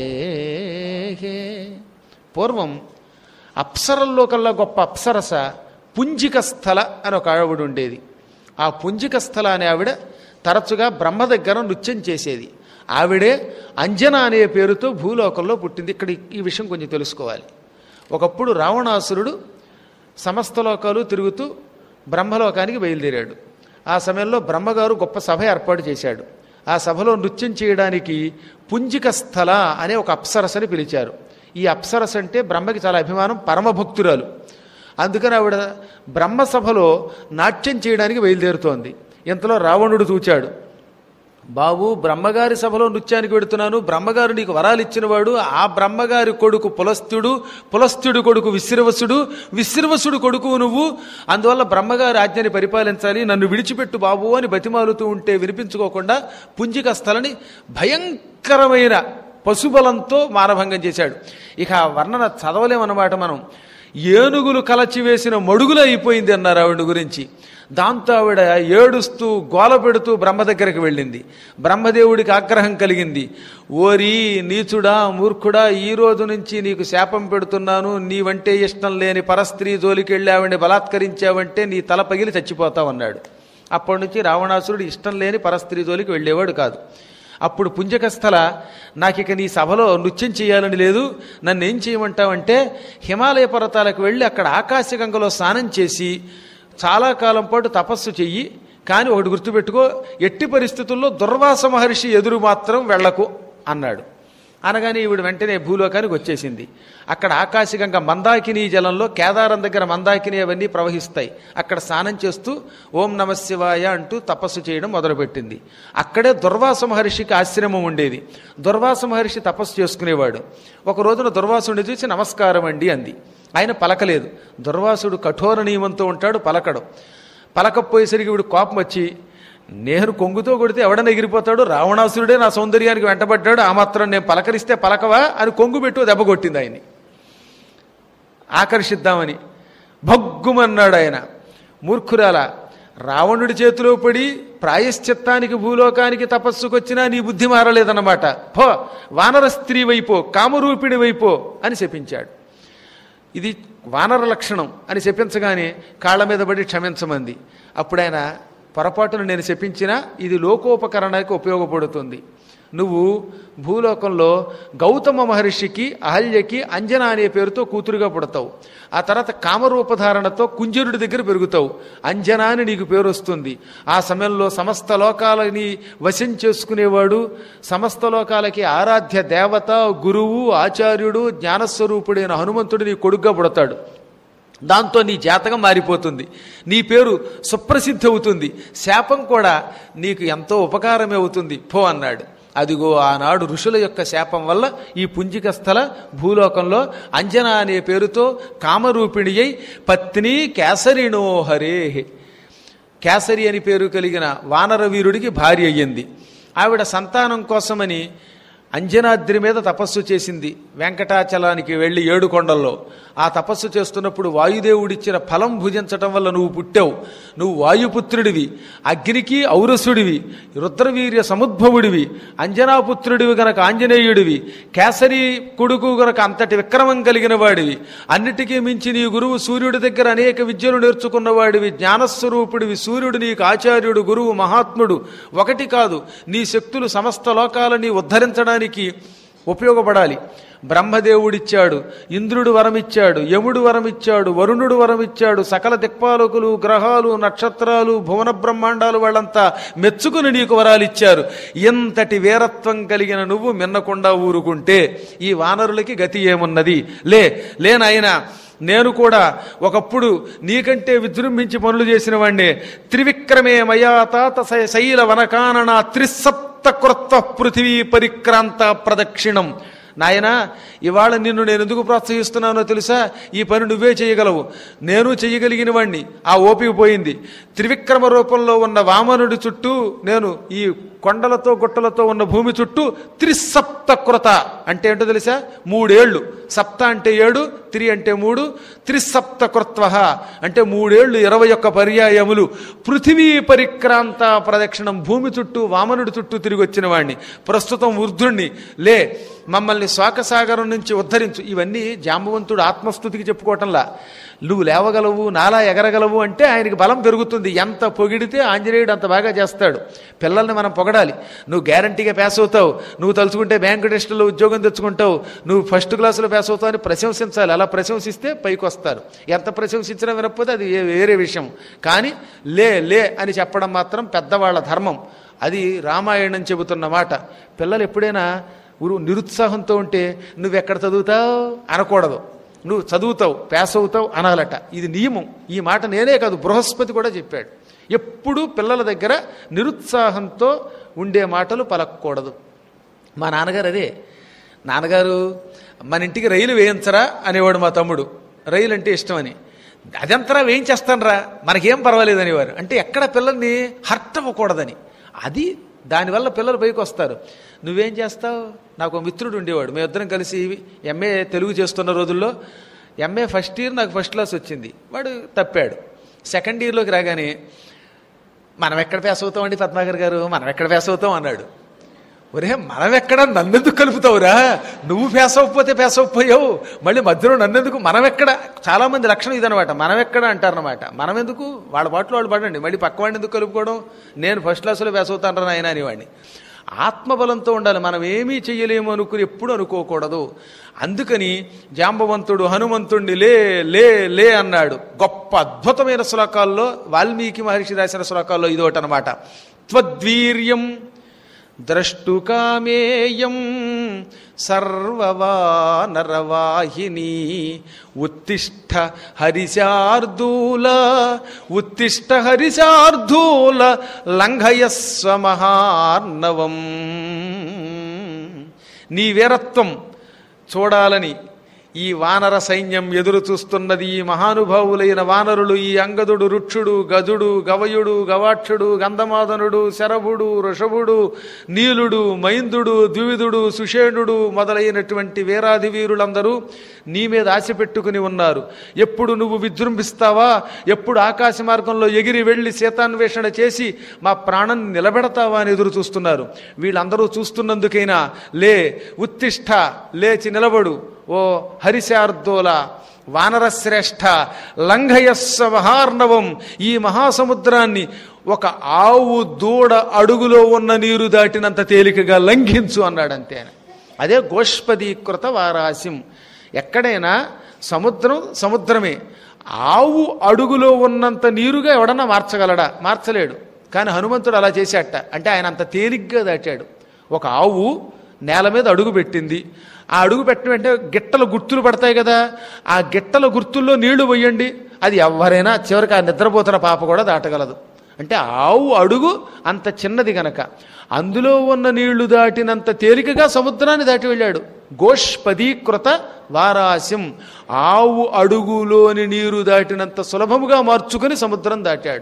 పూర్వం అప్సరల్లో కల్లా గొప్ప అప్సరస పుంజిక స్థల అని ఒక ఆవిడ ఉండేది ఆ పుంజిక స్థల అనే ఆవిడ తరచుగా బ్రహ్మ దగ్గర నృత్యం చేసేది ఆవిడే అంజన అనే పేరుతో భూలోకంలో పుట్టింది ఇక్కడ ఈ విషయం కొంచెం తెలుసుకోవాలి ఒకప్పుడు రావణాసురుడు సమస్త లోకాలు తిరుగుతూ బ్రహ్మలోకానికి బయలుదేరాడు ఆ సమయంలో బ్రహ్మగారు గొప్ప సభ ఏర్పాటు చేశాడు ఆ సభలో నృత్యం చేయడానికి పుంజిక స్థల అనే ఒక అప్సరసని పిలిచారు ఈ అప్సరస అంటే బ్రహ్మకి చాలా అభిమానం పరమభక్తురాలు అందుకని ఆవిడ బ్రహ్మసభలో నాట్యం చేయడానికి బయలుదేరుతోంది ఇంతలో రావణుడు చూచాడు బాబు బ్రహ్మగారి సభలో నృత్యానికి వెడుతున్నాను బ్రహ్మగారు నీకు వరాలు ఇచ్చినవాడు ఆ బ్రహ్మగారి కొడుకు పులస్త్యుడు పులస్త్యుడు కొడుకు విశ్రవసుడు విశ్రవసుడు కొడుకు నువ్వు అందువల్ల బ్రహ్మగారి ఆజ్ఞని పరిపాలించాలి నన్ను విడిచిపెట్టు బాబు అని బతిమాలుతూ ఉంటే వినిపించుకోకుండా పుంజిక స్థలని భయంకరమైన పశుబలంతో మానభంగం చేశాడు ఇక ఆ వర్ణన చదవలేమన్నమాట మనం ఏనుగులు కలచివేసిన మడుగులు అయిపోయింది అన్నారు ఆవిడ గురించి దాంతో ఆవిడ ఏడుస్తూ గోల పెడుతూ బ్రహ్మ దగ్గరికి వెళ్ళింది బ్రహ్మదేవుడికి ఆగ్రహం కలిగింది ఓరి నీచుడా మూర్ఖుడా ఈ రోజు నుంచి నీకు శాపం పెడుతున్నాను నీవంటే ఇష్టం లేని పరస్త్రీ జోలికి వెళ్ళి ఆవిడని బలాత్కరించావంటే నీ తల పగిలి చచ్చిపోతావు అన్నాడు అప్పటి నుంచి రావణాసురుడు ఇష్టం లేని పరస్త్రీ జోలికి వెళ్ళేవాడు కాదు అప్పుడు పుంజకస్థల నాకు ఇక నీ సభలో నృత్యం చేయాలని లేదు నన్ను ఏం చేయమంటావంటే హిమాలయ పర్వతాలకు వెళ్ళి అక్కడ ఆకాశగంగలో స్నానం చేసి చాలా కాలం పాటు తపస్సు చెయ్యి కానీ ఒకటి గుర్తుపెట్టుకో ఎట్టి పరిస్థితుల్లో దుర్వాస మహర్షి ఎదురు మాత్రం వెళ్ళకు అన్నాడు అనగానే ఈవిడ వెంటనే భూలోకానికి వచ్చేసింది అక్కడ ఆకాశగంగ మందాకిని జలంలో కేదారం దగ్గర మందాకిని అవన్నీ ప్రవహిస్తాయి అక్కడ స్నానం చేస్తూ ఓం నమ శివాయ అంటూ తపస్సు చేయడం మొదలుపెట్టింది అక్కడే దుర్వాస మహర్షికి ఆశ్రమం ఉండేది దుర్వాస మహర్షి తపస్సు చేసుకునేవాడు ఒక రోజున దుర్వాసుడిని చూసి నమస్కారం అండి అంది ఆయన పలకలేదు దుర్వాసుడు కఠోర నియమంతో ఉంటాడు పలకడు పలకపోయేసరికి వీడు కోపం వచ్చి నేను కొంగుతో కొడితే ఎవడన్నా ఎగిరిపోతాడు రావణాసురుడే నా సౌందర్యానికి వెంటబడ్డాడు ఆ మాత్రం నేను పలకరిస్తే పలకవా అని కొంగు పెట్టు దెబ్బ కొట్టింది ఆయన్ని ఆకర్షిద్దామని భగ్గుమన్నాడు ఆయన మూర్ఖురాల రావణుడి చేతిలో పడి ప్రాయశ్చిత్తానికి భూలోకానికి తపస్సుకొచ్చినా నీ బుద్ధి మారలేదన్నమాట పో వానర స్త్రీ వైపో కామరూపిణి వైపో అని శపించాడు ఇది వానర లక్షణం అని చెప్పించగానే కాళ్ళ మీద పడి క్షమించమంది అప్పుడు ఆయన పొరపాటును నేను చెప్పించినా ఇది లోకోపకరణకి ఉపయోగపడుతుంది నువ్వు భూలోకంలో గౌతమ మహర్షికి అహల్యకి అంజన అనే పేరుతో కూతురుగా పుడతావు ఆ తర్వాత కామరూపధారణతో కుంజరుడి దగ్గర పెరుగుతావు అంజన అని నీకు పేరు వస్తుంది ఆ సమయంలో సమస్త లోకాలని వశం చేసుకునేవాడు సమస్త లోకాలకి ఆరాధ్య దేవత గురువు ఆచార్యుడు జ్ఞానస్వరూపుడైన హనుమంతుడు నీ కొడుగ్గా పుడతాడు దాంతో నీ జాతకం మారిపోతుంది నీ పేరు సుప్రసిద్ధి అవుతుంది శాపం కూడా నీకు ఎంతో ఉపకారమే అవుతుంది పో అన్నాడు అదిగో ఆనాడు ఋషుల యొక్క శాపం వల్ల ఈ పుంజిక స్థల భూలోకంలో అంజన అనే పేరుతో కామరూపిణి అయి పత్ని కేసరిణో హరే కేసరి అని పేరు కలిగిన వానర వీరుడికి భార్య అయ్యింది ఆవిడ సంతానం కోసమని అంజనాద్రి మీద తపస్సు చేసింది వెంకటాచలానికి వెళ్ళి ఏడు కొండల్లో ఆ తపస్సు చేస్తున్నప్పుడు వాయుదేవుడిచ్చిన ఫలం భుజించటం వల్ల నువ్వు పుట్టావు నువ్వు వాయుపుత్రుడివి అగ్నికి ఔరసుడివి రుద్రవీర్య సముద్భవుడివి అంజనాపుత్రుడివి గనక ఆంజనేయుడివి కేసరి కొడుకు గనక అంతటి విక్రమం కలిగిన వాడివి అన్నిటికీ మించి నీ గురువు సూర్యుడి దగ్గర అనేక విద్యలు నేర్చుకున్నవాడివి జ్ఞానస్వరూపుడివి సూర్యుడు నీకు ఆచార్యుడు గురువు మహాత్ముడు ఒకటి కాదు నీ శక్తులు సమస్త లోకాలని ఉద్ధరించడానికి ఉపయోగపడాలి బ్రహ్మదేవుడిచ్చాడు ఇంద్రుడు వరమిచ్చాడు యముడు వరమిచ్చాడు వరుణుడు వరమిచ్చాడు సకల దిక్పాలకులు గ్రహాలు నక్షత్రాలు భువన బ్రహ్మాండాలు వాళ్ళంతా మెచ్చుకుని నీకు వరాలిచ్చారు ఎంతటి వీరత్వం కలిగిన నువ్వు మిన్నకుండా ఊరుకుంటే ఈ వానరులకి గతి ఏమున్నది లే లేనాయనా నేను కూడా ఒకప్పుడు నీకంటే విజృంభించి పనులు చేసిన వాణ్ణే త్రివిక్రమే మయా తాత శ- శైల వనకానన త్రిసప్త కృత్వ పృథివీ పరిక్రాంత ప్రదక్షిణం నాయనా ఇవాళ నిన్ను నేను ఎందుకు ప్రోత్సహిస్తున్నానో తెలుసా ఈ పని నువ్వే చేయగలవు నేను చేయగలిగిన వాణ్ణి ఆ ఓపిక పోయింది త్రివిక్రమ రూపంలో ఉన్న వామనుడి చుట్టూ నేను ఈ కొండలతో గుట్టలతో ఉన్న భూమి చుట్టూ త్రిసప్త కృత అంటే ఏంటో తెలుసా మూడేళ్లు సప్త అంటే ఏడు త్రి అంటే మూడు త్రిసప్త కృత్వ అంటే మూడేళ్లు ఇరవై ఒక్క పర్యాయములు పృథివీ పరిక్రాంత ప్రదక్షిణం భూమి చుట్టూ వామనుడి చుట్టూ తిరిగి వచ్చిన వాడిని ప్రస్తుతం వృద్ధుణ్ణి లే మమ్మల్ని శోకసాగరం నుంచి ఉద్ధరించు ఇవన్నీ జాంబవంతుడు ఆత్మస్థుతికి చెప్పుకోవటంలా నువ్వు లేవగలవు నాలా ఎగరగలవు అంటే ఆయనకి బలం పెరుగుతుంది ఎంత పొగిడితే ఆంజనేయుడు అంత బాగా చేస్తాడు పిల్లల్ని మనం పొగడాలి నువ్వు గ్యారంటీగా పాస్ అవుతావు నువ్వు తలుచుకుంటే బ్యాంకు టెస్టులో ఉద్యోగం తెచ్చుకుంటావు నువ్వు ఫస్ట్ క్లాసులో పాస్ అవుతావు అని ప్రశంసించాలి అలా ప్రశంసిస్తే పైకి వస్తారు ఎంత ప్రశంసించినా వినకపోతే అది ఏ- వేరే విషయం కానీ లే లే అని చెప్పడం మాత్రం పెద్దవాళ్ళ ధర్మం అది రామాయణం చెబుతున్న మాట పిల్లలు ఎప్పుడైనా ఊరు నిరుత్సాహంతో ఉంటే నువ్వెక్కడ చదువుతావు అనకూడదు నువ్వు చదువుతావు పాస్ అవుతావు అనాలట ఇది నియమం ఈ మాట నేనే కాదు బృహస్పతి కూడా చెప్పాడు ఎప్పుడూ పిల్లల దగ్గర నిరుత్సాహంతో ఉండే మాటలు పలకకూడదు మా నాన్నగారు అదే నాన్నగారు మన ఇంటికి రైలు వేయించరా అనేవాడు మా తమ్ముడు రైలు అంటే ఇష్టమని అదంతరా వేయించేస్తానరా మనకేం పర్వాలేదు అనేవారు అంటే ఎక్కడ పిల్లల్ని హర్ట్ అవ్వకూడదని అది దానివల్ల పిల్లలు పైకి వస్తారు నువ్వేం చేస్తావు నాకు ఒక మిత్రుడు ఉండేవాడు మేమిద్దరం కలిసి ఎంఏ తెలుగు చేస్తున్న రోజుల్లో ఎంఏ ఫస్ట్ ఇయర్ నాకు ఫస్ట్ క్లాస్ వచ్చింది వాడు తప్పాడు సెకండ్ ఇయర్లోకి రాగానే మనం ఎక్కడ పేస్ అవుతామండి పద్మాకర్ గారు మనం ఎక్కడ పేస్ అవుతాం అన్నాడు ఒరే మనం ఎక్కడ నన్నెందుకు కలుపుతావురా నువ్వు పేస్ అవ్వకపోతే పేస్ అవ్వకపోయావు మళ్ళీ మధ్యలో నన్నెందుకు మనం ఎక్కడ చాలా మంది లక్షణం ఇదనమాట మనం ఎక్కడ అంటారనమాట మనం ఎందుకు వాళ్ళ పాటలు వాళ్ళు పడండి మళ్ళీ పక్కవాడిని ఎందుకు కలుపుకోవడం నేను ఫస్ట్ క్లాస్లో పేస్ అవుతాను నాయన అనేవాడిని ఆత్మబలంతో ఉండాలి మనం ఏమీ చెయ్యలేము అనుకుని ఎప్పుడు అనుకోకూడదు అందుకని జాంబవంతుడు హనుమంతుణ్ణి లే లే లే అన్నాడు గొప్ప అద్భుతమైన శ్లోకాల్లో వాల్మీకి మహర్షి రాసిన శ్లోకాల్లో ఇదొకటి అనమాట త్వద్వీర్యం ద్రష్టుకామేయం సర్వవానరవాహిని ఉత్తిష్ట హరిశార్దూల ఉత్తిష్ట హరిశార్దూల లంఘయస్వ మహార్ణవం నీ వీరత్వం చూడాలని ఈ వానర సైన్యం ఎదురు చూస్తున్నది ఈ మహానుభావులైన వానరులు ఈ అంగదుడు రుక్షుడు గజుడు గవయుడు గవాక్షుడు గంధమాదనుడు శరభుడు ఋషభుడు నీలుడు మైందుడు ద్వివిధుడు సుషేణుడు మొదలైనటువంటి వీరాది వీరులందరూ నీ మీద ఆశ పెట్టుకుని ఉన్నారు ఎప్పుడు నువ్వు విజృంభిస్తావా ఎప్పుడు ఆకాశ మార్గంలో ఎగిరి వెళ్ళి సీతాన్వేషణ చేసి మా ప్రాణం నిలబెడతావా అని ఎదురు చూస్తున్నారు వీళ్ళందరూ చూస్తున్నందుకైనా లే ఉత్తిష్ట లేచి నిలబడు ఓ హరిశార్దోల వానరశ్రేష్ఠ లంఘయస్వ మహార్ణవం ఈ మహాసముద్రాన్ని ఒక ఆవు దూడ అడుగులో ఉన్న నీరు దాటినంత తేలికగా లంఘించు అన్నాడు అంతే ఆయన. అదే గోష్పదీకృత వారాసిం ఎక్కడైనా సముద్రం సముద్రమే ఆవు అడుగులో ఉన్నంత నీరుగా ఎవడన్నా మార్చగలడా మార్చలేడు కానీ హనుమంతుడు అలా చేశాట అంటే ఆయన అంత తేలిగ్గా దాటాడు ఒక ఆవు నేల మీద అడుగు పెట్టింది ఆ అడుగు పెట్టిన వెంటనే గిట్టల గుర్తులు పడతాయి కదా ఆ గిట్టల గుర్తుల్లో నీళ్లు పోయండి అది ఎవరైనా చివరికి ఆ నిద్రపోతున్న పాప కూడా దాటగలదు అంటే ఆవు అడుగు అంత చిన్నది గనక అందులో ఉన్న నీళ్లు దాటినంత తేలికగా సముద్రాన్ని దాటి వెళ్ళాడు గోష్పదీకృత వారాసిం ఆవు అడుగులోని నీరు దాటినంత సులభముగా మార్చుకుని సముద్రం దాటాడు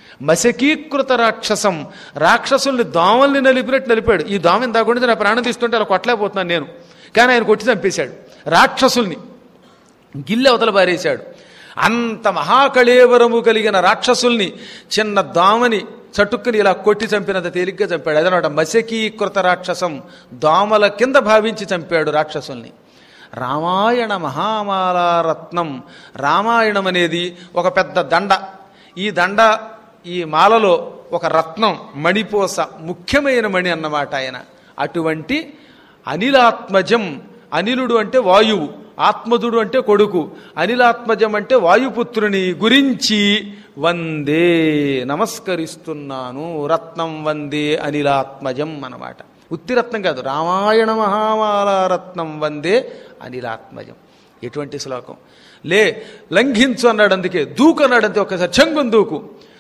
మశకీకృత రాక్షసం రాక్షసుల్ని దోమల్ని నలిపినట్టు నలిపాడు ఈ దోమ ఇందాకుండా నా ప్రాణం తీస్తుంటే అలా కొట్టలేకపోతున్నాను నేను కానీ ఆయన కొట్టి చంపేశాడు రాక్షసుల్ని గిల్లె అవతల పారేశాడు అంత మహాకళేవరము కలిగిన రాక్షసుల్ని చిన్న దామని చటుక్కుని ఇలా కొట్టి చంపినంత తేలిగ్గా చంపాడు అదనమాట మశకీకృత రాక్షసం దోమల కింద భావించి చంపాడు రాక్షసుల్ని రామాయణ మహామాలారత్నం రామాయణం అనేది ఒక పెద్ద దండ ఈ దండ ఈ మాలలో ఒక రత్నం మణిపోస ముఖ్యమైన మణి అన్నమాట ఆయన అటువంటి అనిలాత్మజం అనిలుడు అంటే వాయువు ఆత్మజుడు అంటే కొడుకు అనిలాత్మజం అంటే వాయుపుత్రుని గురించి వందే నమస్కరిస్తున్నాను రత్నం వందే అనిలాత్మజం అన్నమాట ఉత్తిరత్నం కాదు రామాయణ మహామాల రత్నం వందే అనిలాత్మజం ఎటువంటి శ్లోకం లే లంఘించు అన్నాడు అందుకే దూకు అన్నాడు అంతే ఒకసారి చెంగుని దూకు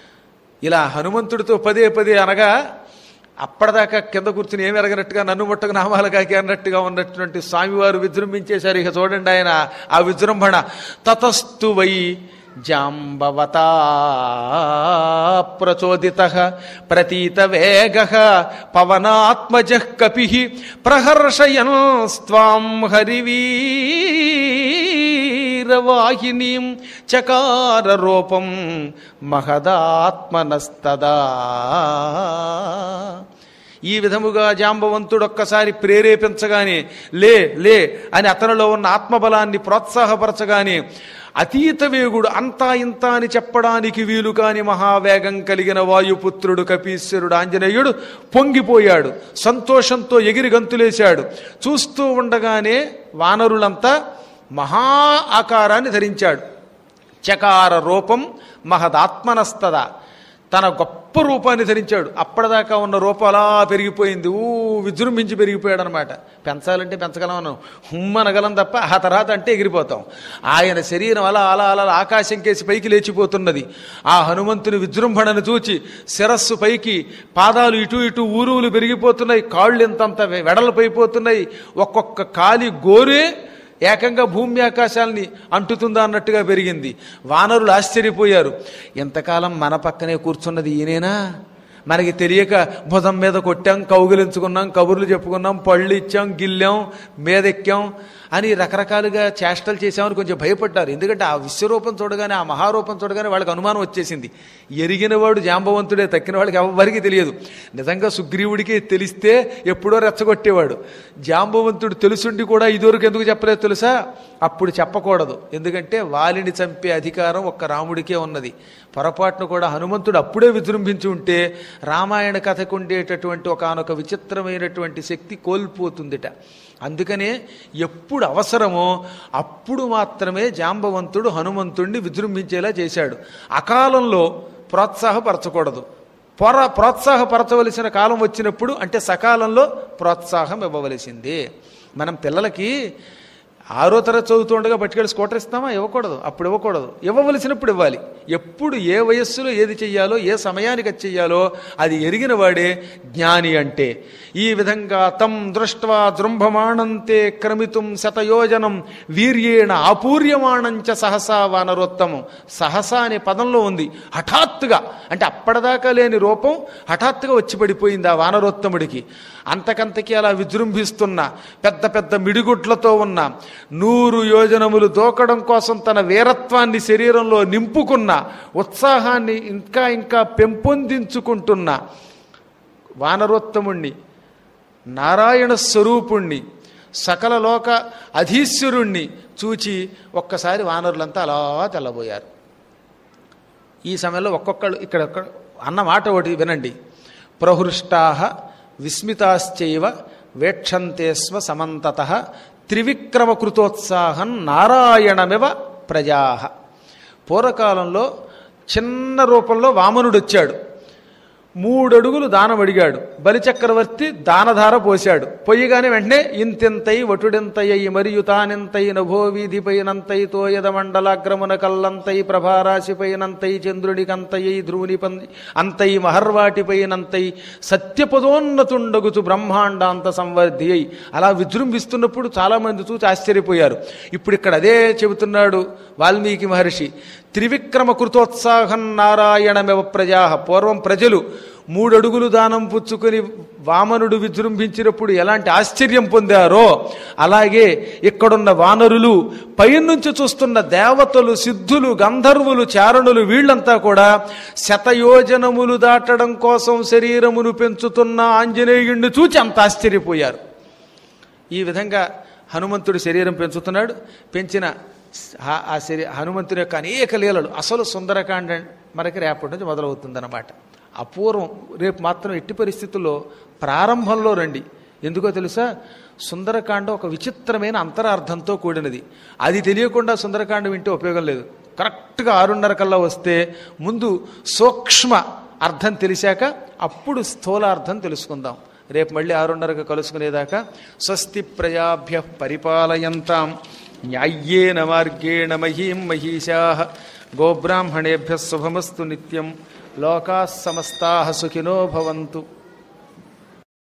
ఇలా హనుమంతుడితో పదే పదే అనగా అప్పటిదాకా కింద కూర్చుని ఏమి ఎరగనట్టుగా నన్ను ముట్టకు నామాల కాకి అన్నట్టుగా ఉన్నటువంటి స్వామివారు విజృంభించేశారు ఇక చూడండి ఆయన ఆ విజృంభణ తతస్తు వై జాంబవతా ప్రచోదిత ప్రతీత వేగ పవనాత్మజ కపి ప్రహర్షయన్ స్వాం హరివీరవాహినీం చకార రూపం మహదాత్మనస్తదా ఈ విధముగా జాంబవంతుడు ఒక్కసారి ప్రేరేపించగానే లే లే అని అతనిలో ఉన్న ఆత్మబలాన్ని ప్రోత్సాహపరచగానే అతీత వేగుడు అంతా ఇంత అని చెప్పడానికి వీలు కాని మహావేగం కలిగిన వాయుపుత్రుడు కపీశ్వరుడు ఆంజనేయుడు పొంగిపోయాడు సంతోషంతో ఎగిరి గంతులేశాడు చూస్తూ ఉండగానే వానరులంతా మహా ఆకారాన్ని ధరించాడు చకార రూపం మహదాత్మనస్తద తన గొప్ప రూపాన్ని ధరించాడు అప్పటిదాకా ఉన్న రూపం అలా పెరిగిపోయింది ఊ విజృంభించి పెరిగిపోయాడు అనమాట పెంచాలంటే పెంచగలం హుమ్మనగలం తప్ప ఆ తర్వాత అంటే ఎగిరిపోతాం ఆయన శరీరం అలా అలా అలా ఆకాశం కేసి పైకి లేచిపోతున్నది ఆ హనుమంతుని విజృంభణను చూచి శిరస్సు పైకి పాదాలు ఇటు ఇటు ఊరువులు పెరిగిపోతున్నాయి కాళ్ళు ఇంతంత వెడలపైపోతున్నాయి ఒక్కొక్క కాలి గోరే ఏకంగా భూమి ఆకాశాలని అంటుతుందా అన్నట్టుగా పెరిగింది వానరులు ఆశ్చర్యపోయారు ఎంతకాలం మన పక్కనే కూర్చున్నది ఈయనేనా మనకి తెలియక భుజం మీద కొట్టాం కౌగిలించుకున్నాం కబుర్లు చెప్పుకున్నాం పళ్ళు ఇచ్చాం గిల్లాం మీదెక్కాం అని రకరకాలుగా చేష్టలు చేశామని కొంచెం భయపడ్డారు ఎందుకంటే ఆ విశ్వరూపం చూడగానే ఆ మహారూపం చూడగానే వాళ్ళకి అనుమానం వచ్చేసింది ఎరిగినవాడు జాంబవంతుడే తక్కిన వాళ్ళకి ఎవరికి తెలియదు నిజంగా సుగ్రీవుడికి తెలిస్తే ఎప్పుడో రెచ్చగొట్టేవాడు జాంబవంతుడు తెలుసుండి కూడా ఇదివరకు ఎందుకు చెప్పలేదు తెలుసా అప్పుడు చెప్పకూడదు ఎందుకంటే వాలిని చంపే అధికారం ఒక్క రాముడికే ఉన్నది పొరపాటును కూడా హనుమంతుడు అప్పుడే విజృంభించి ఉంటే రామాయణ కథకు ఉండేటటువంటి ఒకనొక విచిత్రమైనటువంటి శక్తి కోల్పోతుందిట అందుకనే ఎప్పుడు అవసరమో అప్పుడు మాత్రమే జాంబవంతుడు హనుమంతుడిని విజృంభించేలా చేశాడు అకాలంలో ప్రోత్సాహపరచకూడదు పొర ప్రోత్సాహపరచవలసిన కాలం వచ్చినప్పుడు అంటే సకాలంలో ప్రోత్సాహం ఇవ్వవలసిందే మనం పిల్లలకి ఆరో తరగతి చదువుతుండగా పట్టుకెళ్ళి స్కూటర్ ఇస్తామా ఇవ్వకూడదు అప్పుడు ఇవ్వకూడదు ఇవ్వవలసినప్పుడు ఇవ్వాలి ఎప్పుడు ఏ వయస్సులో ఏది చెయ్యాలో ఏ సమయానికి అది చెయ్యాలో అది ఎరిగిన వాడే జ్ఞాని అంటే ఈ విధంగా తం దృష్ట్వా జృంభమాణంతే క్రమితుం శతయోజనం వీర్యేణ ఆపూర్యమాణంచ సహసా వానరోత్తమం సహసా అనే పదంలో ఉంది హఠాత్తుగా అంటే అప్పటిదాకా లేని రూపం హఠాత్తుగా వచ్చి పడిపోయింది ఆ వానరోత్తముడికి అంతకంతకి అలా విజృంభిస్తున్న పెద్ద పెద్ద మిడిగుడ్లతో ఉన్న నూరు యోజనములు దూకడం కోసం తన వీరత్వాన్ని శరీరంలో నింపుకున్న ఉత్సాహాన్ని ఇంకా ఇంకా పెంపొందించుకుంటున్న వానరోత్తముణ్ణి నారాయణ స్వరూపుణ్ణి సకల లోక అధీశ్వరుణ్ణి చూచి ఒక్కసారి వానరులంతా అలా తెల్లబోయారు ఈ సమయంలో ఒక్కొక్కళ్ళు ఇక్కడ ఒక్క- అన్న మాట ఒకటి వినండి ప్రహృష్టా విస్మితాశ్చైవ వేక్షంతే స్వ సమంతత త్రివిక్రమకృతోత్సాహం నారాయణమివ ప్రజా పూర్వకాలంలో చిన్న రూపంలో వామనుడు వచ్చాడు మూడడుగులు దానం అడిగాడు బలిచక్రవర్తి దానధార పోశాడు పొయ్యిగానే వెంటనే ఇంతెంతై వటుడెంతయ్యి మరియు తానెంతై నభో వీధిపైనంతై తోయద మండలాగ్రమున కల్లంతై ప్రభారాశిపైనంతై చంద్రునికంతయ్యి ధ్రువుని పం అంతై మహర్వాటిపైనంతై సత్యపదోన్నతుండగుచు బ్రహ్మాండాంత సంవర్ధి అయి అలా విజృంభిస్తున్నప్పుడు చాలామంది చూసి ఆశ్చర్యపోయారు ఇప్పుడు ఇక్కడ అదే చెబుతున్నాడు వాల్మీకి మహర్షి త్రివిక్రమ కృతోత్సాహం నారాయణమెవ ప్రజా పూర్వం ప్రజలు మూడడుగులు దానం పుచ్చుకొని వామనుడు విజృంభించినప్పుడు ఎలాంటి ఆశ్చర్యం పొందారో అలాగే ఇక్కడున్న వానరులు పైనుంచి చూస్తున్న దేవతలు సిద్ధులు గంధర్వులు చారణులు వీళ్ళంతా కూడా శతయోజనములు దాటడం కోసం శరీరమును పెంచుతున్న ఆంజనేయుణ్ణి చూచి అంత ఆశ్చర్యపోయారు ఈ విధంగా హనుమంతుడు శరీరం పెంచుతున్నాడు పెంచిన ఆ- ఆ శరీ హనుమంతుని యొక్క అనేక లీలలు అసలు సుందరకాండ మనకి రేపటి నుంచి మొదలవుతుందన్నమాట అపూర్వం రేపు మాత్రం ఎట్టి పరిస్థితుల్లో ప్రారంభంలో రండి ఎందుకో తెలుసా సుందరకాండ ఒక విచిత్రమైన అంతరార్థంతో కూడినది అది తెలియకుండా సుందరకాండ వింటే ఉపయోగం లేదు కరెక్ట్గా ఆరున్నర కల్లా వస్తే ముందు సూక్ష్మ అర్థం తెలిసాక అప్పుడు స్థూలార్థం తెలుసుకుందాం రేపు మళ్ళీ ఆరున్నరకు కలుసుకునేదాకా స్వస్తి ప్రజాభ్య పరిపాలయంతాం న్యాయ్యేన మార్గేణ మహీం మహిషా గోబ్రాహ్మణేభ్య శుభమస్తు నిత్యం లోకా సమస్తా సుఖినో భవంతు